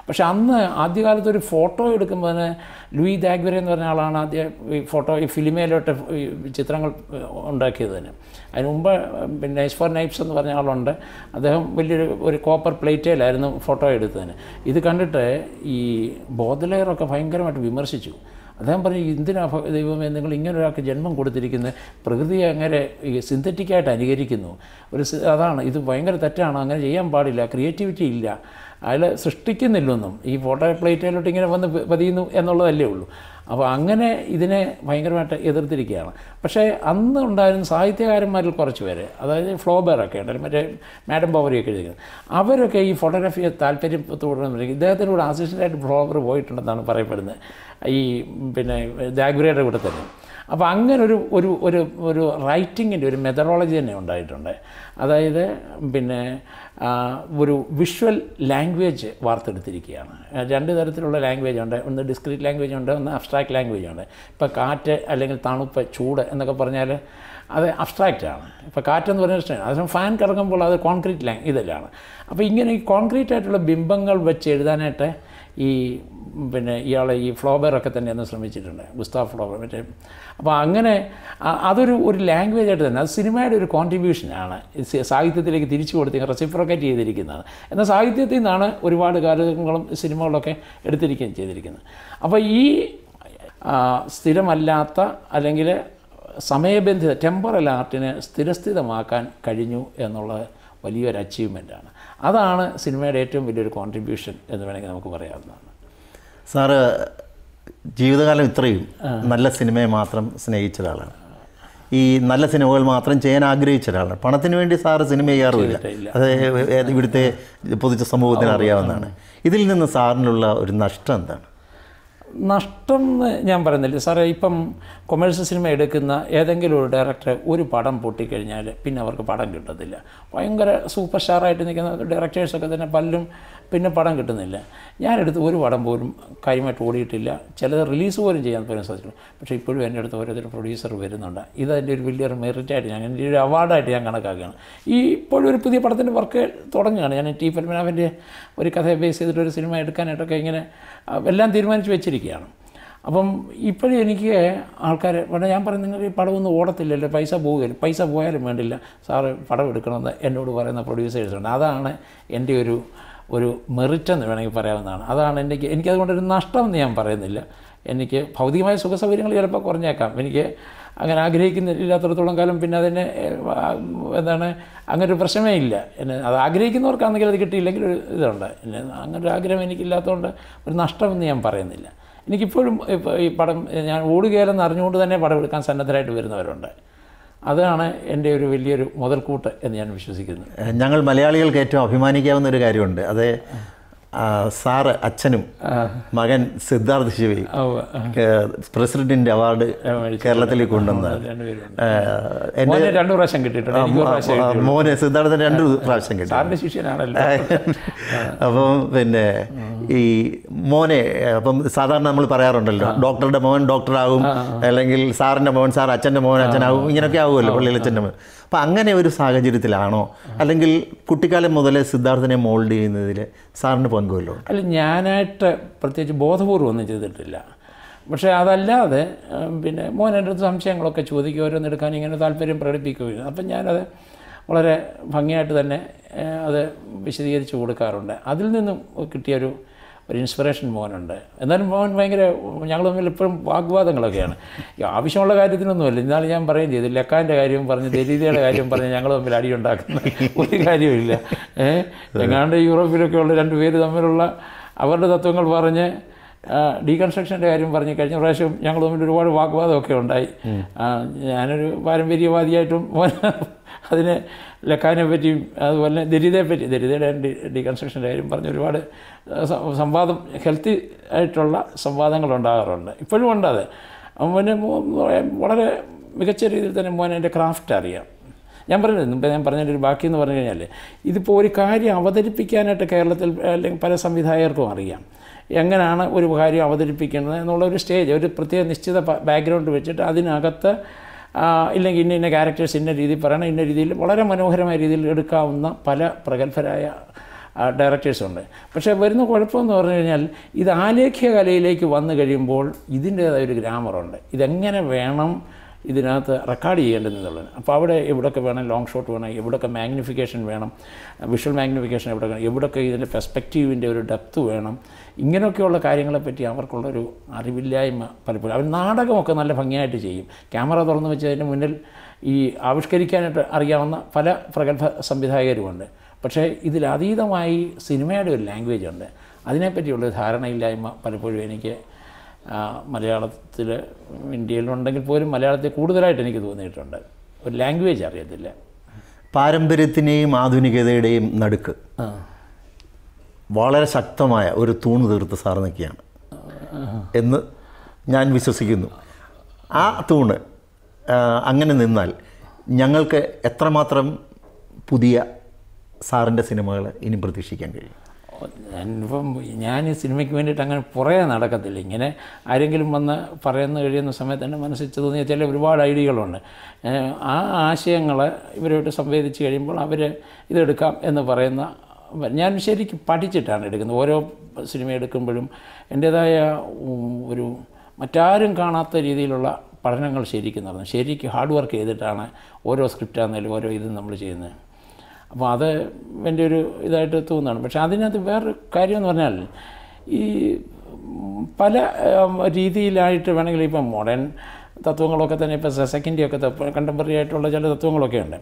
പക്ഷെ അന്ന് ആദ്യകാലത്ത് ഒരു ഫോട്ടോ എടുക്കുമ്പോൾ തന്നെ ലൂയി ദാഗ്വരെ എന്ന് പറഞ്ഞ ആളാണ് ആദ്യം ഈ ഫോട്ടോ ഈ ഫിലിമയിലോട്ട് ഈ ചിത്രങ്ങൾ ഏഹ്, ഉണ്ടാക്കിയത് തന്നെ അതിന് മുമ്പ് പിന്നെ എസ് ഫോർ നൈപ്സ് എന്ന് പറഞ്ഞ ആളുണ്ട് അദ്ദേഹം വലിയൊരു ഒരു കോപ്പർ പ്ലേറ്റയിലായിരുന്നു ഫോട്ടോ എടുത്തതിന് ഇത് കണ്ടിട്ട് ഈ ബോധലെയറൊക്കെ ഭയങ്കരമായിട്ട് വിമർശിച്ചു അദ്ദേഹം പറഞ്ഞു എന്തിനാ ഭ- ദൈവമേ നിങ്ങൾ ഇങ്ങനെ ഒരാൾക്ക് ജന്മം കൊടുത്തിരിക്കുന്നത് പ്രകൃതിയെ അങ്ങനെ ഈ സിന്തറ്റിക്കായിട്ട് അനുകരിക്കുന്നു ഒരു സി- അതാണ് ഇത് ഭയങ്കര തെറ്റാണ് അങ്ങനെ ചെയ്യാൻ പാടില്ല ക്രിയേറ്റിവിറ്റി ഇല്ല അതിൽ സൃഷ്ടിക്കുന്നില്ലൊന്നും ഈ ഫോട്ടോ പ്ലേറ്റിലോട്ട് ഇങ്ങനെ വന്ന് പ- പതിയുന്നു എന്നുള്ളതല്ലേ ഉള്ളൂ അപ്പോൾ അങ്ങനെ ഇതിനെ ഭയങ്കരമായിട്ട് എതിർത്തിരിക്കുകയാണ് പക്ഷേ അന്ന് ഉണ്ടായിരുന്ന സാഹിത്യകാരന്മാരിൽ കുറച്ച് പേര് അതായത് ഫ്ലോബെറൊക്കെ ഉണ്ട് മറ്റേ മാഡം ബോവറിയൊക്കെ എഴുതിക്കുന്നത് അവരൊക്കെ ഈ ഫോട്ടോഗ്രാഫിയെ താല്പര്യത്തോടെ ഇദ്ദേഹത്തിൻ്റെ കൂടെ അസിസ്റ്റൻ്റായിട്ട് ഫ്ലോബർ പോയിട്ടുണ്ടെന്നാണ് പറയപ്പെടുന്നത് ഈ പിന്നെ ജാഗ്രയുടെ കൂടെ തന്നെ അപ്പോൾ അങ്ങനെ ഒരു ഒരു ഒരു ഒരു റൈറ്റിങ്ങിൻ്റെ ഒരു മെത്തഡോളജി തന്നെ ഉണ്ടായിട്ടുണ്ട് അതായത് പിന്നെ ആ, ഒരു വിഷ്വൽ ലാംഗ്വേജ് വാർത്തെടുത്തിരിക്കുകയാണ് ആ, രണ്ട് തരത്തിലുള്ള ലാംഗ്വേജ് ഉണ്ട് ഒന്ന് ഡിസ്ക്രീറ്റ് ലാംഗ്വേജ് ഉണ്ട് ഒന്ന് അബ്സ്ട്രാക്ട് ലാംഗ്വേജ് ഉണ്ട് ഇപ്പോൾ കാറ്റ് അല്ലെങ്കിൽ തണുപ്പ് ചൂട് എന്നൊക്കെ പറഞ്ഞാൽ അത് അബ്സ്ട്രാക്റ്റ് ആണ് ഇപ്പോൾ കാറ്റെന്ന് പറഞ്ഞ ഇഷ്ടമാണ് അതേസമയം ഫാൻ കിടക്കുമ്പോൾ അത് കോൺക്രീറ്റ് ലാങ് ഇതെല്ലാം അപ്പോൾ ഇങ്ങനെ ഈ കോൺക്രീറ്റ് ആയിട്ടുള്ള ബിംബങ്ങൾ വെച്ച് എഴുതാനായിട്ട് ഈ പിന്നെ ഇയാളെ ഈ ഫ്ലോബറൊക്കെ തന്നെ ഒന്ന് ശ്രമിച്ചിട്ടുണ്ട് ഗുസ്താവ് ഫ്ലോബർ മറ്റേ അപ്പോൾ അങ്ങനെ അ- അതൊരു ഒരു ലാംഗ്വേജ് ആയിട്ട് തന്നെ അത് സിനിമയുടെ ഒരു കോൺട്രിബ്യൂഷനാണ് ഈ സി- സാഹിത്യത്തിലേക്ക് തിരിച്ചു കൊടുത്ത് റെസിപ്രോക്കേറ്റ് ചെയ്തിരിക്കുന്നതാണ് എന്നാൽ സാഹിത്യത്തിൽ നിന്നാണ് ഒരുപാട് കാലങ്ങളും സിനിമകളൊക്കെ എടുത്തിരിക്കുകയും ചെയ്തിരിക്കുന്നത് അപ്പോൾ ഈ ആ, സ്ഥിരമല്ലാത്ത അല്ലെങ്കിൽ സമയബന്ധിത ടെമ്പറൽ ആർട്ടിനെ സ്ഥിരസ്ഥിതമാക്കാൻ കഴിഞ്ഞു എന്നുള്ളത് വലിയൊരു അച്ചീവ്മെൻറ്റാണ് അതാണ് സിനിമയുടെ ഏറ്റവും വലിയൊരു കോൺട്രിബ്യൂഷൻ എന്ന് വേണമെങ്കിൽ നമുക്ക് പറയാവുന്നതാണ് സാറ് ജീവിതകാലം ഇത്രയും നല്ല സിനിമയെ മാത്രം സ്നേഹിച്ച ഒരാളാണ് ഈ നല്ല സിനിമകൾ മാത്രം ചെയ്യാൻ ആഗ്രഹിച്ച ഒരാളാണ് പണത്തിന് വേണ്ടി സാറ് സിനിമ ചെയ്യാറുമില്ല ചെയ്തിട്ടില്ല. അത് ഏത് ഇവിടുത്തെ പൊതു സമൂഹത്തിന് അറിയാവുന്നതാണ് ഇതിൽ നിന്ന് സാറിനുള്ള ഒരു നഷ്ടം എന്താണ് നഷ്ടം എന്ന് ഞാൻ പറയുന്നില്ല സാറേ ഇപ്പം കൊമേഴ്സ്യൽ സിനിമ എടുക്കുന്ന ഏതെങ്കിലും ഒരു ഡയറക്ടർ ഒരു പടം പൊട്ടിക്കഴിഞ്ഞാൽ പിന്നെ അവർക്ക് പടം കിട്ടത്തില്ല ഭയങ്കര സൂപ്പർ സ്റ്റാറായിട്ട് നിൽക്കുന്ന ഡയറക്ടേഴ്സൊക്കെ തന്നെ പലരും പിന്നെ പടം കിട്ടുന്നില്ല ഞാനെടുത്ത് ഒരു പടം പോലും കാര്യമായിട്ട് ഓടിയിട്ടില്ല ചിലത് റിലീസ് പോലും ചെയ്യാൻ പോലും സാധിച്ചു പക്ഷേ ഇപ്പോഴും എൻ്റെ അടുത്ത് ഓരോരുത്തർ പ്രൊഡ്യൂസർ വരുന്നുണ്ട് ഇതെൻ്റെ ഒരു വലിയൊരു മെറിറ്റായിട്ട് ഞാൻ എൻ്റെ ഒരു അവാർഡായിട്ട് ഞാൻ കണക്കാക്കുകയാണ് ഈ ഇപ്പോഴും ഒരു പുതിയ പടത്തിൻ്റെ വർക്ക് തുടങ്ങുകയാണ് ഞാൻ ടി പത്മനാഭൻ്റെ ഒരു കഥയെ ബേസ് ചെയ്തിട്ട് ഒരു സിനിമ എടുക്കാനായിട്ടൊക്കെ ഇങ്ങനെ ആ, എല്ലാം തീരുമാനിച്ച് വെച്ചിരിക്കുകയാണ് അപ്പം ഇപ്പോഴും എനിക്ക് ആൾക്കാർ ഇവിടെ ഞാൻ പറയും നിങ്ങൾക്ക് ഈ പടമൊന്നും ഓടത്തില്ലല്ലോ പൈസ പോവുകയില്ല പൈസ പോയാലും വേണ്ടില്ല സാറ് പടം എടുക്കണമെന്ന് എന്നോട് പറയുന്ന പ്രൊഡ്യൂസേഴ്സ് ഉണ്ട് അതാണ് എൻ്റെ ഒരു ഒരു മെറിറ്റ് എന്ന് വേണമെങ്കിൽ പറയാവുന്നതാണ് അതാണ് എനിക്ക് എനിക്കതുകൊണ്ടൊരു നഷ്ടം എന്ന് ഞാൻ പറയുന്നില്ല എനിക്ക് ഭൗതികമായ സുഖ സൗകര്യങ്ങൾ ചിലപ്പോൾ കുറഞ്ഞേക്കാം എനിക്ക് അങ്ങനെ ആഗ്രഹിക്കുന്നില്ലാത്തടത്തോളം കാലം പിന്നെ അതിന് ഏഹ്, ആ, എന്താണ് അങ്ങനെ ഒരു പ്രശ്നമേ ഇല്ല എന്നെ അത് ആഗ്രഹിക്കുന്നവർക്കാണെങ്കിൽ അത് കിട്ടിയില്ലെങ്കിൽ ഒരു ഇതുണ്ട് എന്നെ അങ്ങനെ ഒരു ആഗ്രഹം എനിക്കില്ലാത്തതുകൊണ്ട് ഒരു നഷ്ടമെന്ന് ഞാൻ പറയുന്നില്ല എനിക്കിപ്പോഴും ഇപ്പം ഈ പടം ഞാൻ ഓടുകയില്ലെന്ന് അറിഞ്ഞുകൊണ്ട് തന്നെ പടം എടുക്കാൻ സന്നദ്ധരായിട്ട് വരുന്നവരുണ്ട് അതാണ് എൻ്റെ ഒരു വലിയൊരു മുതൽക്കൂട്ട് എന്ന് ഞാൻ വിശ്വസിക്കുന്നു ഏഹ് ഞങ്ങൾ മലയാളികൾക്ക് ഏറ്റവും അഭിമാനിക്കാവുന്ന ഒരു കാര്യമുണ്ട് അത് ആ, സാറ് അച്ഛനും മകൻ സിദ്ധാർത്ഥ് ശിവയും ഓ ഏഹ് പ്രസിഡന്റിന്റെ അവാർഡ് കേരളത്തിലേക്ക് കൊണ്ടുവന്നത് രണ്ടുപേരുണ്ട് ഏഹ് എൻ്റെ മോനെ രണ്ടു പ്രാവശ്യം കിട്ടിയിട്ടുണ്ട് എനിക്ക് ഒരു പ്രാവശ്യം ആ, മോനെ സിദ്ധാർത്ഥന് രണ്ട് പ്രാവശ്യം കിട്ടി സാറിൻ്റെ ശിഷ്യനാണല്ലോ അപ്പം പിന്നെ ഈ മോനെ അപ്പം സാധാരണ നമ്മൾ പറയാറുണ്ടല്ലോ ഡോക്ടറുടെ മോൻ ഡോക്ടറാകും അല്ലെങ്കിൽ സാറിൻ്റെ മോൻ സാർ അച്ഛൻ്റെ മോൻ അച്ഛനാകും ഇങ്ങനെയൊക്കെ ആവുമല്ലോ പള്ളിയിലച്ഛൻ്റെ മോൻ അപ്പം അങ്ങനെ ഒരു സാഹചര്യത്തിലാണോ അല്ലെങ്കിൽ കുട്ടിക്കാലം മുതലേ സിദ്ധാർത്ഥനെ മോൾഡ് ചെയ്യുന്നതിൽ സാറിന് പങ്കുമല്ലോ അല്ല ഞാനായിട്ട് പ്രത്യേകിച്ച് ബോധപൂർവ്വം ഒന്നും ചെയ്തിട്ടില്ല പക്ഷേ അതല്ലാതെ ഉം, പിന്നെ മോൻ എൻ്റെ അടുത്ത് സംശയങ്ങളൊക്കെ ചോദിക്കുക ഓരോന്ന് എടുക്കാൻ ഇങ്ങനെ താല്പര്യം പ്രകടിപ്പിക്കുകയും അപ്പം ഞാനത് വളരെ ഭംഗിയായിട്ട് തന്നെ ഏഹ്, അത് വിശദീകരിച്ച് കൊടുക്കാറുണ്ട് അതിൽ നിന്നും കിട്ടിയൊരു ഒരു ഇൻസ്പിറേഷൻ മോനുണ്ട് എന്നാലും മോൻ ഭയങ്കര ഞങ്ങൾ തമ്മിൽ എപ്പോഴും വാഗ്വാദങ്ങളൊക്കെയാണ് ഈ ആവശ്യമുള്ള കാര്യത്തിനൊന്നുമല്ല ഇന്നാൾ ഞാൻ പറയുകയും ചെയ്തു ലക്കാൻ്റെ കാര്യവും പറഞ്ഞ് ദരിദ്രയുടെ കാര്യം പറഞ്ഞ് ഞങ്ങൾ തമ്മിൽ അടിയുണ്ടാക്കുന്ന ഒരു കാര്യമില്ല ഏഹ് എങ്ങാണ്ട് യൂറോപ്പിലൊക്കെ ഉള്ള രണ്ട് പേര് തമ്മിലുള്ള അവരുടെ തത്വങ്ങൾ പറഞ്ഞ് ഡീകൺസ്ട്രക്ഷൻ്റെ കാര്യം പറഞ്ഞ് കഴിഞ്ഞ പ്രാവശ്യം ഞങ്ങൾ തമ്മിൽ ഒരുപാട് വാഗ്വാദമൊക്കെ ഉണ്ടായി ആ, ഞാനൊരു പാരമ്പര്യവാദിയായിട്ടും അതിന് ലക്കാനെ പറ്റിയും അതുപോലെ ദരിതയെ പറ്റി ദരിതയുടെ ഡീകൺസ്ട്രക്ഷൻ്റെ കാര്യം പറഞ്ഞ് ഒരുപാട് ആ, സ- സംവാദം ഹെൽത്തി ആയിട്ടുള്ള സംവാദങ്ങൾ ഉണ്ടാകാറുണ്ട് ഇപ്പോഴും ഉണ്ട് അത് അവന് വളരെ മികച്ച രീതിയിൽ തന്നെ മോനെ എൻ്റെ ക്രാഫ്റ്റ് അറിയാം ഞാൻ പറഞ്ഞത് മുമ്പ് ഞാൻ പറഞ്ഞതിൻ്റെ ഒരു ബാക്കി എന്ന് പറഞ്ഞു കഴിഞ്ഞാൽ ഇതിപ്പോൾ ഒരു കാര്യം അവതരിപ്പിക്കാനായിട്ട് കേരളത്തിൽ അല്ലെങ്കിൽ പല സംവിധായകർക്കും അറിയാം എങ്ങനെയാണ് ഒരു കാര്യം അവതരിപ്പിക്കുന്നത് എന്നുള്ള ഒരു സ്റ്റേജ് ഒരു പ്രത്യേക നിശ്ചിത ബാക്ക്ഗ്രൗണ്ട് വെച്ചിട്ട് അതിനകത്ത് ആ, ഇല്ലെങ്കിൽ ഇന്ന ഇന്ന ക്യാരക്ടേഴ്സ് ഇന്ന രീതിയിൽ പറയണം ഇന്ന രീതിയിൽ വളരെ മനോഹരമായ രീതിയിൽ എടുക്കാവുന്ന പല പ്രഗത്ഭരായ ഡയറക്ടേഴ്സുണ്ട് പക്ഷേ വരുന്ന കുഴപ്പമെന്ന് പറഞ്ഞു കഴിഞ്ഞാൽ ഇത് ആലേഖ്യ കലയിലേക്ക് വന്നു കഴിയുമ്പോൾ ഇതിൻ്റേതായ ഒരു ഗ്രാമറുണ്ട് ഇതെങ്ങനെ വേണം ഇതിനകത്ത് റെക്കോർഡ് ചെയ്യേണ്ടതെന്നുള്ളത് അപ്പോൾ അവിടെ എവിടെയൊക്കെ വേണം ലോങ് ഷോട്ട് വേണം എവിടെയൊക്കെ മാഗ്നിഫിക്കേഷൻ വേണം വിഷ്വൽ മാഗ്നിഫിക്കേഷൻ എവിടെ വേണം എവിടെയൊക്കെ ഇതിൻ്റെ പെർസ്പെക്റ്റീവിൻ്റെ ഒരു ഡെപ്ത് വേണം ഇങ്ങനെയൊക്കെയുള്ള കാര്യങ്ങളെപ്പറ്റി അവർക്കുള്ളൊരു അറിവില്ലായ്മ പലപ്പോഴും അവർ നാടകമൊക്കെ നല്ല ഭംഗിയായിട്ട് ചെയ്യും ക്യാമറ തുറന്നു വെച്ചതിന് മുന്നിൽ ഈ ആവിഷ്കരിക്കാനായിട്ട് അറിയാവുന്ന പല പ്രഗത്ഭ സംവിധായകരുമുണ്ട് പക്ഷേ ഇതിലതീതമായി സിനിമയുടെ ഒരു ലാംഗ്വേജ് ഉണ്ട് അതിനെപ്പറ്റിയുള്ള ഒരു ധാരണയില്ലായ്മ പലപ്പോഴും എനിക്ക് മലയാളത്തിൽ ഇന്ത്യയിലുണ്ടെങ്കിൽ പോലും മലയാളത്തിൽ കൂടുതലായിട്ട് എനിക്ക് തോന്നിയിട്ടുണ്ട് ഒരു ലാംഗ്വേജ് അറിയത്തില്ല പാരമ്പര്യത്തിൻ്റെയും ആധുനികതയുടെയും നടുക്ക് ആ വളരെ ശക്തമായ ഒരു തൂണ് തീർത്ത് സാർ നിൽക്കുകയാണ് എന്ന് ഞാൻ വിശ്വസിക്കുന്നു ആ തൂണ് ആ, അങ്ങനെ നിന്നാൽ ഞങ്ങൾക്ക് എത്രമാത്രം പുതിയ സാറിൻ്റെ സിനിമകൾ ഇനി പ്രതീക്ഷിക്കാൻ കഴിയും ഞാനിപ്പം ഞാൻ ഈ സിനിമയ്ക്ക് വേണ്ടിയിട്ട് അങ്ങനെ പുറകെ നടക്കത്തില്ല ഇങ്ങനെ ആരെങ്കിലും വന്ന് പറയുന്ന കഴിയുന്ന സമയത്ത് എൻ്റെ മനസ്സിൽ തോന്നിയ ചില ഒരുപാട് ഐഡിയകളുണ്ട് ഏഹ് ആ ആശയങ്ങൾ ഇവരുമായിട്ട് സംവേദിച്ച് കഴിയുമ്പോൾ അവർ ഇതെടുക്കാം എന്ന് പറയുന്ന ഞാൻ ശരിക്കും പഠിച്ചിട്ടാണ് എടുക്കുന്നത് ഓരോ സിനിമ എടുക്കുമ്പോഴും എൻ്റേതായ ഉം, ഒരു മറ്റാരും കാണാത്ത രീതിയിലുള്ള പഠനങ്ങൾ ശരിക്കും നടന്നു ശരിക്കും ഹാർഡ് വർക്ക് ചെയ്തിട്ടാണ് ഓരോ സ്ക്രിപ്റ്റാണെങ്കിലും ഓരോ ഇതും നമ്മൾ ചെയ്യുന്നത് അപ്പോൾ അത് എൻ്റെ ഒരു ഇതായിട്ട് തോന്നുന്നതാണ് പക്ഷേ അതിനകത്ത് വേറൊരു കാര്യം എന്ന് പറഞ്ഞാൽ ഈ ഉം, പല ഉം, രീതിയിലായിട്ട് വേണമെങ്കിൽ ഇപ്പം മോഡേൺ തത്വങ്ങളൊക്കെ തന്നെ ഇപ്പോൾ സെക്കൻഡി ഒക്കെ കണ്ടംപററി ആയിട്ടുള്ള ചില തത്വങ്ങളൊക്കെ ഉണ്ട്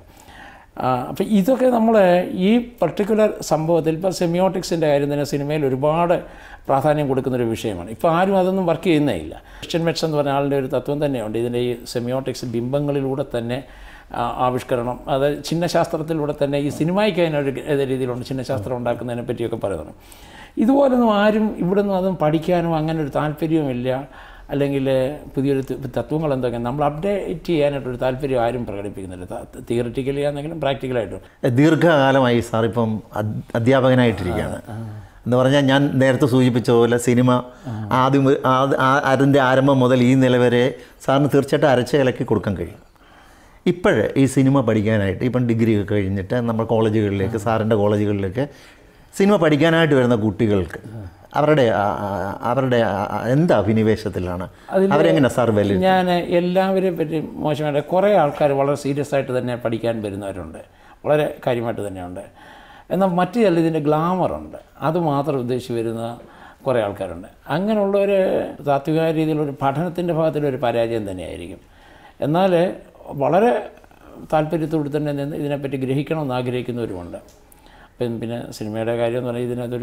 അപ്പോൾ ഇതൊക്കെ നമ്മൾ ഈ പർട്ടിക്കുലർ സംഭവത്തിൽ ഇപ്പോൾ സെമിയോട്ടിക്സിൻ്റെ കാര്യം തന്നെ സിനിമയിൽ ഒരുപാട് പ്രാധാന്യം കൊടുക്കുന്നൊരു വിഷയമാണ് ഇപ്പോൾ ആരും അതൊന്നും വർക്ക് ചെയ്യുന്നേ ഇല്ല ക്രിസ്ത്യൻ മെറ്റ്സ് എന്ന് പറഞ്ഞ ആളുടെ ഒരു തത്വം തന്നെയുണ്ട് ഇതിൻ്റെ ഈ സെമിയോട്ടിക്സ് ബിംബങ്ങളിലൂടെ തന്നെ ആ, ആവിഷ്കരണം അത് ചിഹ്നശാസ്ത്രത്തിലൂടെ തന്നെ ഈ സിനിമയ്ക്ക് അതിനൊരു ഏത് രീതിയിലുണ്ട് ചിഹ്നശാസ്ത്രം ഉണ്ടാക്കുന്നതിനെ പറ്റിയൊക്കെ പറയുന്നു ഇതുപോലൊന്നും ആരും ഇവിടെ നിന്നും അതും പഠിക്കാനും അങ്ങനെ ഒരു താല്പര്യവുമില്ല അല്ലെങ്കിൽ പുതിയൊരു ത- തത്വങ്ങൾ എന്തൊക്കെ നമ്മൾ അപ്ഡേറ്റ് ചെയ്യാനായിട്ടൊരു താല്പര്യം ആരും പ്രകടിപ്പിക്കുന്നില്ല തിയറിറ്റിക്കലി ആണെങ്കിലും പ്രാക്ടിക്കലായിട്ടും ദീർഘകാലമായി സാർ ഇപ്പം അദ്- അധ്യാപകനായിട്ടിരിക്കുകയാണ് എന്ന് പറഞ്ഞാൽ ഞാൻ നേരത്തെ സൂചിപ്പിച്ച പോലെ സിനിമ ആദ്യം മുതൽ- ആ- ആ- അതിൻ്റെ ആരംഭം മുതൽ ഈ നില വരെ സാറിന് തീർച്ചയായിട്ടും അരച്ച ഇലക്കി കൊടുക്കാൻ കഴിയും ഇപ്പോഴ് ഈ സിനിമ പഠിക്കാനായിട്ട് ഇപ്പം ഡിഗ്രി ഒക്കെ കഴിഞ്ഞിട്ട് നമ്മൾ കോളേജുകളിലേക്ക് സാറിൻ്റെ കോളേജുകളിലേക്ക് സിനിമ പഠിക്കാനായിട്ട് വരുന്ന കുട്ടികൾക്ക് അവരുടെ ആ- ആ- അവരുടെ ആ- ആ- എന്ത് അഭിനിവേശത്തിലാണ് അവരെങ്ങനെ സാർ വലിയ ഞാൻ എല്ലാവരെയും പറ്റി മോശമായിട്ട് കുറേ ആൾക്കാർ വളരെ സീരിയസ് ആയിട്ട് തന്നെ പഠിക്കാൻ വരുന്നവരുണ്ട് വളരെ കാര്യമായിട്ട് തന്നെയുണ്ട് എന്നാൽ മറ്റു ചില ഇതിൻ്റെ ഗ്ലാമറുണ്ട് അത് മാത്രം ഉദ്ദേശിച്ച് വരുന്ന കുറേ ആൾക്കാരുണ്ട് അങ്ങനെയുള്ളവർ താത്വിക രീതിയിലൊരു പഠനത്തിൻ്റെ ഭാഗത്തിലൊരു പരാജയം തന്നെയായിരിക്കും എന്നാൽ വളരെ താല്പര്യത്തോടെ തന്നെ നിന്ന് ഇതിനെപ്പറ്റി ഗ്രഹിക്കണമെന്ന് ആഗ്രഹിക്കുന്നവരുമുണ്ട് അപ്പം പിന്നെ സിനിമയുടെ കാര്യം എന്ന് പറഞ്ഞാൽ ഇതിനകത്തൊരു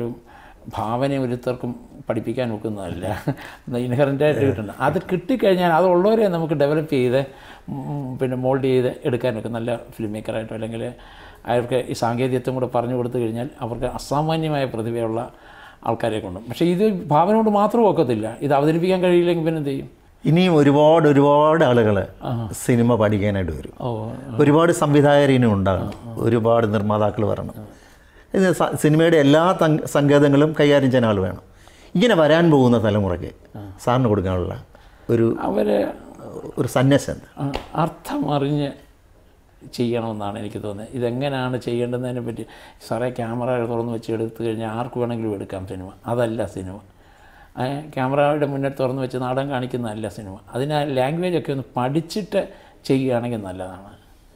ഭാവന ഒരുത്തർക്കും പഠിപ്പിക്കാൻ ഒക്കുന്നതല്ല ഇൻഹറൻ്റായിട്ട് കിട്ടുന്നത് അത് കിട്ടിക്കഴിഞ്ഞാൽ അതുള്ളവരെ നമുക്ക് ഡെവലപ്പ് ചെയ്ത് ഉം, പിന്നെ മോൾഡ് ചെയ്ത് എടുക്കാനൊക്കെ നല്ല ഫിലിം മേക്കറായിട്ടോ അല്ലെങ്കിൽ അവർക്ക് ഈ സാങ്കേതികത്വം കൂടെ പറഞ്ഞു കൊടുത്തു കഴിഞ്ഞാൽ അവർക്ക് അസാമാന്യമായ പ്രതിഭയുള്ള ആൾക്കാരെ കൊണ്ടും പക്ഷേ ഇത് ഭാവന കൊണ്ട് മാത്രം ഒക്കത്തില്ല ഇത് അവതരിപ്പിക്കാൻ കഴിയില്ലെങ്കിൽ പിന്നെ എന്ത് ചെയ്യും ഇനിയും ഒരുപാട് ഒരുപാട് ആളുകൾ സിനിമ പഠിക്കാനായിട്ട് വരും ഓ ഒരുപാട് സംവിധായകർ ഇനി ഉണ്ടാകണം ഒരുപാട് നിർമ്മാതാക്കൾ വരണം ഇത് സ- സിനിമയുടെ എല്ലാ തങ് സങ്കേതങ്ങളും കൈകാര്യം ചെയ്യാൻ ആൾ വേണം ഇങ്ങനെ വരാൻ പോകുന്ന തലമുറയ്ക്ക് സാറിന് കൊടുക്കാനുള്ള ഒരു അവർ ഒരു സന്യാസം എന്താ അർത്ഥം അറിഞ്ഞ് ചെയ്യണമെന്നാണ് എനിക്ക് തോന്നുന്നത് ഇതെങ്ങനെയാണ് ചെയ്യേണ്ടതിനെ പറ്റി സാറേ ക്യാമറ തുറന്ന് വെച്ച് എടുത്തു കഴിഞ്ഞാൽ ആർക്ക് വേണമെങ്കിലും എടുക്കാം സിനിമ അതല്ല സിനിമ ഏ, ക്യാമറയുടെ മുന്നിൽ തുറന്ന് വെച്ച് നാടകം കാണിക്കുന്നതല്ല സിനിമ അതിന് ആ ലാംഗ്വേജൊക്കെ ഒന്ന് പഠിച്ചിട്ട് ചെയ്യുകയാണെങ്കിൽ നല്ലതാണ്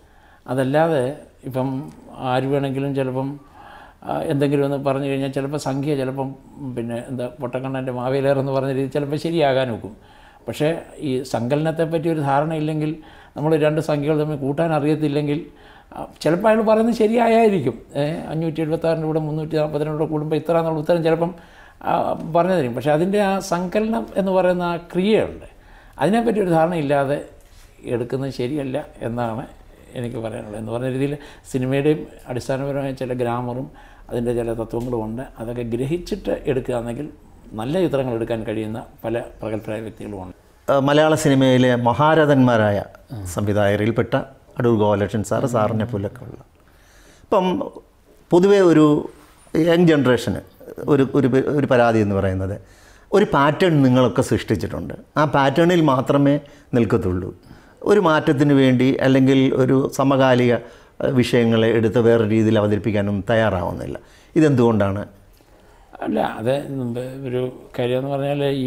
അതല്ലാതെ ഇപ്പം ആര് വേണമെങ്കിലും ചിലപ്പം ആ, എന്തെങ്കിലും ഒന്ന് പറഞ്ഞു കഴിഞ്ഞാൽ ചിലപ്പോൾ സംഖ്യ ചിലപ്പം പിന്നെ എന്താ പൊട്ടക്കണ്ണൻ്റെ മാവേലേറെന്ന് പറഞ്ഞ രീതി ചിലപ്പോൾ ശരിയാകാൻ നോക്കും പക്ഷേ ഈ സങ്കലനത്തെപ്പറ്റി ഒരു ധാരണ ഇല്ലെങ്കിൽ നമ്മൾ രണ്ട് സംഖ്യകൾ തമ്മിൽ കൂട്ടാൻ അറിയത്തില്ലെങ്കിൽ ആ, ചിലപ്പോൾ അയാൾ പറയുന്നത് ശരിയായിരിക്കും അഞ്ഞൂറ്റി എഴുപത്താറിൻ്റെ കൂടെ മുന്നൂറ്റി നാൽപ്പതിൻ്റെ കൂടെ കൂടുമ്പോൾ ഇത്ര എന്നുള്ള ഉത്തരം ചിലപ്പം ആ, പറഞ്ഞു തരും പക്ഷേ അതിൻ്റെ ആ സങ്കലനം എന്ന് പറയുന്ന ആ ക്രിയയുണ്ട് അതിനെപ്പറ്റി ഒരു ധാരണ ഇല്ലാതെ എടുക്കുന്നത് ശരിയല്ല എന്നാണ് എനിക്ക് പറയാനുള്ളത് എന്ന് പറഞ്ഞ രീതിയിൽ സിനിമയുടെയും അടിസ്ഥാനപരമായ ചില ഗ്രാമറും അതിൻ്റെ ചില തത്വങ്ങളും ഉണ്ട് അതൊക്കെ ഗ്രഹിച്ചിട്ട് എടുക്കുകയാണെങ്കിൽ നല്ല ചിത്രങ്ങൾ എടുക്കാൻ കഴിയുന്ന പല പ്രഗത്ഭരായ വ്യക്തികളുമുണ്ട് ആ, മലയാള സിനിമയിലെ മഹാരഥന്മാരായ സംവിധായകരിൽപ്പെട്ട അടൂർ ഗോപാലകൃഷ്ണൻ സാറ് സാറിനെ പോലൊക്കെ ഉള്ള ഇപ്പം പൊതുവെ ഒരു യങ് ജനറേഷന് ഒരു ഒരു പ- ഒരു പരാതി എന്ന് പറയുന്നത് ഒരു പാറ്റേൺ നിങ്ങളൊക്കെ സൃഷ്ടിച്ചിട്ടുണ്ട് ആ പാറ്റേണിൽ മാത്രമേ നിൽക്കത്തുള്ളൂ ഒരു മാറ്റത്തിന് വേണ്ടി അല്ലെങ്കിൽ ഒരു സമകാലിക അഹ്, വിഷയങ്ങളെ എടുത്ത് വേറെ രീതിയിൽ അവതരിപ്പിക്കാനും തയ്യാറാവുന്നില്ല ഇതെന്തുകൊണ്ടാണ് അല്ല അത് ഒരു കാര്യം എന്ന് പറഞ്ഞാൽ ഈ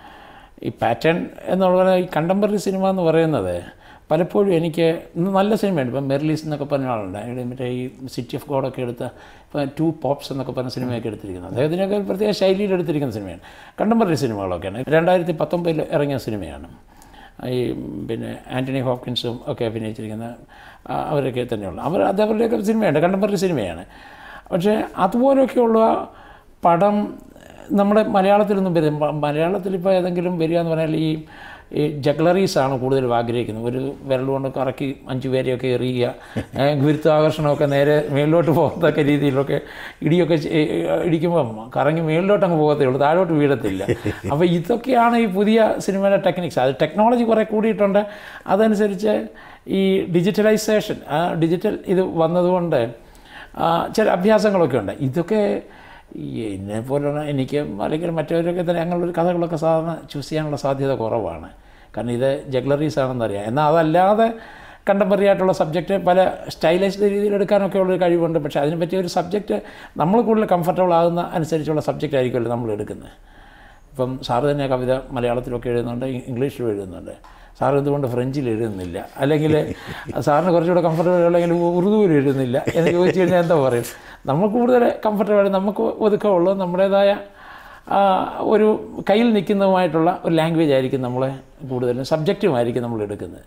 ഈ പാറ്റേൺ എന്നുള്ള ഈ കണ്ടംപററി സിനിമ എന്ന് പറയുന്നത് പലപ്പോഴും എനിക്ക് ഇന്ന് നല്ല സിനിമയുണ്ട് ഇപ്പം മെർലീസ് എന്നൊക്കെ പറഞ്ഞ ആളുണ്ട് അയാളുടെ മറ്റേ ഈ സിറ്റി ഓഫ് ഗോഡൊക്കെ എടുത്ത ഇപ്പം ടു പോപ്സ് എന്നൊക്കെ പറഞ്ഞ സിനിമയൊക്കെ എടുത്തിരിക്കുന്നത് അദ്ദേഹത്തിനൊക്കെ ഒരു പ്രത്യേക ശൈലിയിൽ എടുത്തിരിക്കുന്ന സിനിമയാണ് കണ്ടംപററി സിനിമകളൊക്കെയാണ് രണ്ടായിരത്തി പത്തൊമ്പതിൽ ഇറങ്ങിയ സിനിമയാണ് ഈ പിന്നെ ആൻ്റണി ഹോപ്കിൻസും ഒക്കെ അഭിനയിച്ചിരിക്കുന്ന ആ, അവരൊക്കെ തന്നെയുള്ള അവർ അത് അവരുടെയൊക്കെ സിനിമയാണ് കണ്ടംപററി സിനിമയാണ് പക്ഷേ അതുപോലെയൊക്കെയുള്ള പടം നമ്മുടെ മലയാളത്തിലൊന്നും വരും മ- മലയാളത്തിലിപ്പോൾ ഏതെങ്കിലും വരിക എന്ന് പറഞ്ഞാൽ ഈ ഈ ജഗ്ലറീസാണ് കൂടുതലും ആഗ്രഹിക്കുന്നത് ഒരു വിരൽ കൊണ്ട് കറക്കി അഞ്ച് പേരെയൊക്കെ എറിയുക ഏ, ഗുരുത്വാകർഷണമൊക്കെ നേരെ മേളിലോട്ട് പോകത്തക്ക രീതിയിലൊക്കെ ഇടിയൊക്കെ ചെ- ഇടിക്കുമ്പം കറങ്ങി മേളിലോട്ട് അങ്ങ് പോകത്തേ ഉള്ളൂ താഴോട്ട് വീഴത്തില്ല അപ്പോൾ ഇതൊക്കെയാണ് ഈ പുതിയ സിനിമയുടെ ടെക്നിക്സ് അത് ടെക്നോളജി കുറേ കൂടിയിട്ടുണ്ട് അതനുസരിച്ച് ഈ ഡിജിറ്റലൈസേഷൻ ആ ഡിജിറ്റൽ ഇത് വന്നതുകൊണ്ട് ആ, ചില അഭ്യാസങ്ങളൊക്കെ ഉണ്ട് ഇതൊക്കെ ഈ എന്നെ പോലുള്ള എനിക്ക് അല്ലെങ്കിൽ മറ്റവരൊക്കെ തന്നെ അങ്ങനെയുള്ള കഥകളൊക്കെ സാധാരണ ചൂസ് ചെയ്യാനുള്ള സാധ്യത കുറവാണ് കാരണം ഇത് ജഗ്ലറീസ് ആണെന്നറിയാം എന്നാൽ അതല്ലാതെ കണ്ടംപററി ആയിട്ടുള്ള സബ്ജക്റ്റ് പല സ്റ്റൈലൈസ്ഡ് രീതിയിൽ എടുക്കാനൊക്കെ ഉള്ളൊരു കഴിവുണ്ട് പക്ഷേ അതിനെ പറ്റിയ ഒരു സബ്ജക്റ്റ് നമ്മൾ കൂടുതൽ കംഫർട്ടബിൾ ആകുന്ന അനുസരിച്ചുള്ള സബ്ജക്റ്റ് ആയിരിക്കുമല്ലോ നമ്മൾ എടുക്കുന്നത് ഇപ്പം സാറ് തന്നെ കവിത മലയാളത്തിലൊക്കെ എഴുതുന്നുണ്ട് ഇ- ഇംഗ്ലീഷിലും എഴുതുന്നുണ്ട് സാർ എന്തുകൊണ്ട് ഫ്രഞ്ചിൽ എഴുതുന്നില്ല അല്ലെങ്കിൽ സാറിന് കുറച്ചുകൂടെ കംഫർട്ടബിൾ അല്ലെങ്കിൽ ഉറുദുവിൽ എഴുതുന്നില്ല എന്ന് ചോദിച്ചു കഴിഞ്ഞാൽ എന്താ പറയും നമ്മൾ കൂടുതൽ കംഫർട്ടബിൾ നമുക്ക് ഒതുക്കമുള്ള നമ്മുടേതായ ആ, ഒരു കയ്യിൽ നിൽക്കുന്നതുമായിട്ടുള്ള ഒരു ലാംഗ്വേജ് ആയിരിക്കും നമ്മളെ കൂടുതലും സബ്ജക്റ്റുമായിരിക്കും നമ്മൾ എടുക്കുന്നത്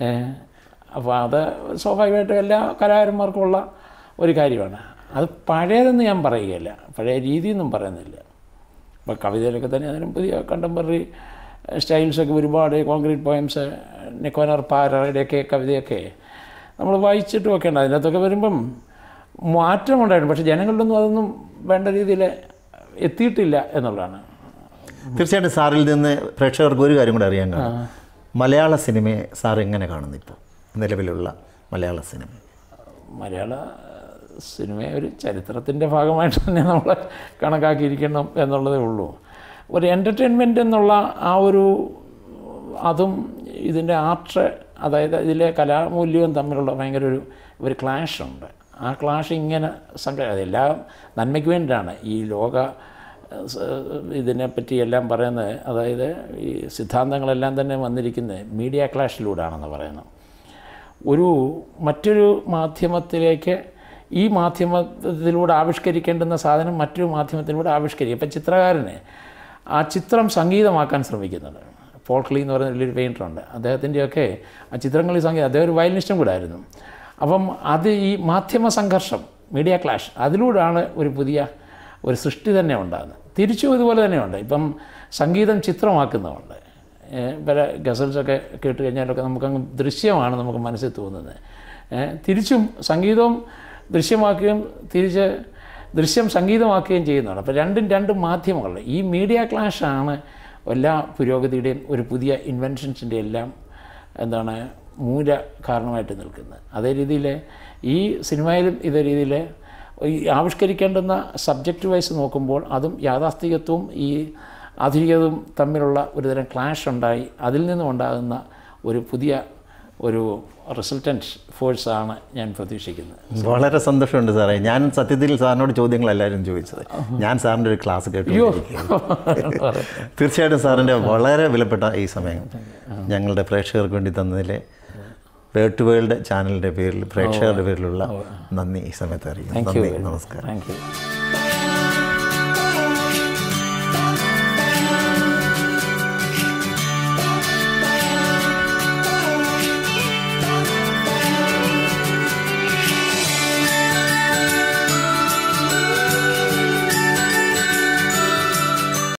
അപ്പോൾ അത് സ്വാഭാവികമായിട്ടും എല്ലാ കലാകാരന്മാർക്കും ഉള്ള ഒരു കാര്യമാണ് അത് പഴയതെന്ന് ഞാൻ പറയുകയില്ല പഴയ രീതിയൊന്നും പറയുന്നില്ല ഇപ്പോൾ കവിതയിലൊക്കെ തന്നെ അതിനും പുതിയ കണ്ടംപററി സ്റ്റൈൽസൊക്കെ ഒരുപാട് കോൺക്രീറ്റ് പോയംസ് നിക്കോനർ പാരയുടെയൊക്കെ കവിതയൊക്കെ നമ്മൾ വായിച്ചിട്ടുമൊക്കെ ഉണ്ട് അതിനകത്തൊക്കെ വരുമ്പം മാറ്റമുണ്ടായിരുന്നു പക്ഷേ ജനങ്ങളിലൊന്നും അതൊന്നും വേണ്ട രീതിയിൽ എത്തിയിട്ടില്ല എന്നുള്ളതാണ് തീർച്ചയായിട്ടും സാറിൽ നിന്ന് പ്രേക്ഷകർക്ക് ഒരു കാര്യം കൂടെ അറിയാൻ കാണും മലയാള സിനിമയെ സാർ എങ്ങനെ കാണുന്നു ഇപ്പോൾ നിലവിലുള്ള മലയാള സിനിമ മലയാള സിനിമയെ ഒരു ചരിത്രത്തിൻ്റെ ഭാഗമായിട്ട് തന്നെ നമ്മൾ കണക്കാക്കിയിരിക്കണം എന്നുള്ളതേ ഉള്ളൂ ഒരു എൻ്റർടൈൻമെൻ്റ് എന്നുള്ള ആ ഒരു അതും ഇതിൻ്റെ ആർട്ട് അതായത് ഇതിലെ കലാമൂല്യവും തമ്മിലുള്ള ഭയങ്കര ഒരു ഒരു ക്ലാഷ് ഉണ്ട് ആ ക്ലാഷ് ഇങ്ങനെ സംഘ അതെല്ലാം നന്മയ്ക്ക് വേണ്ടിയിട്ടാണ് ഈ ലോക സ- ഇതിനെപ്പറ്റി എല്ലാം പറയുന്നത് അതായത് ഈ സിദ്ധാന്തങ്ങളെല്ലാം തന്നെ വന്നിരിക്കുന്നത് മീഡിയ ക്ലാഷിലൂടെയാണെന്ന് പറയുന്നത് ഒരു മറ്റൊരു മാധ്യമത്തിലേക്ക് ഈ മാധ്യമത്തിലൂടെ ആവിഷ്കരിക്കേണ്ടുന്ന സാധനം മറ്റൊരു മാധ്യമത്തിലൂടെ ആവിഷ്കരിക്കും ഇപ്പം ചിത്രകാരന് ആ ചിത്രം സംഗീതമാക്കാൻ ശ്രമിക്കുന്നുണ്ട് പോൾ ക്ലീ എന്ന് പറയുന്ന വലിയൊരു പെയിൻറ്ററുണ്ട് അദ്ദേഹത്തിൻ്റെയൊക്കെ ആ ചിത്രങ്ങളിൽ സംഗീതം അദ്ദേഹം ഒരു വയലിനിസ്റ്റും കൂടെ ആയിരുന്നു അപ്പം അത് ഈ മാധ്യമ സംഘർഷം മീഡിയ ക്ലാഷ് അതിലൂടെയാണ് ഒരു പുതിയ ഒരു സൃഷ്ടി തന്നെ ഉണ്ടാകുന്നത് തിരിച്ചും ഇതുപോലെ തന്നെയുണ്ട് ഇപ്പം സംഗീതം ചിത്രമാക്കുന്നുമുണ്ട് ഏഹ് പല ഗസൽസൊക്കെ കേട്ട് കഴിഞ്ഞാലൊക്കെ നമുക്കങ്ങ് ദൃശ്യമാണ് നമുക്ക് മനസ്സിൽ തോന്നുന്നത് ഏഹ് തിരിച്ചും സംഗീതവും ദൃശ്യമാക്കുകയും തിരിച്ച് ദൃശ്യം സംഗീതമാക്കുകയും ചെയ്യുന്നതാണ് അപ്പോൾ രണ്ടും രണ്ട് മാധ്യമങ്ങൾ ഈ മീഡിയ ക്ലാഷാണ് എല്ലാ പുരോഗതിയുടെയും ഒരു പുതിയ ഇൻവെൻഷൻസിൻ്റെ എല്ലാം എന്താണ് മൂല കാരണമായിട്ട് നിൽക്കുന്നത് അതേ രീതിയിൽ ഈ സിനിമയിലും ഇതേ രീതിയിൽ ഈ ആവിഷ്കരിക്കേണ്ടുന്ന സബ്ജക്റ്റ് വൈസ് നോക്കുമ്പോൾ അതും യാഥാസ്ഥികത്വവും ഈ ആധുനികതയും തമ്മിലുള്ള ഒരുതരം ക്ലാഷ് ഉണ്ടായി അതിൽ നിന്നും ഉണ്ടാകുന്ന ഒരു പുതിയ ഒരു റിസൾട്ടൻറ്റ് ഫോഴ്സാണ് ഞാൻ പ്രതീക്ഷിക്കുന്നത് വളരെ സന്തോഷമുണ്ട് സാറേ ഞാൻ സത്യത്തിൽ സാറിനോട് ചോദ്യങ്ങളെല്ലാവരും ചോദിച്ചത് ഞാൻ സാറിൻ്റെ ഒരു ക്ലാസ് കേട്ടു തീർച്ചയായിട്ടും സാറിൻ്റെ വളരെ വിലപ്പെട്ട ഈ സമയം ഞങ്ങളുടെ പ്രേക്ഷകർക്ക് വേണ്ടി തന്നതിൽ വേർഡ് ടു വേൾഡ് ചാനലിൻ്റെ പേരിൽ പ്രേക്ഷകരുടെ പേരിലുള്ള നന്ദി ഈ സമയത്ത് അറിയിക്കുന്നു നന്ദി നമസ്കാരം താങ്ക് യു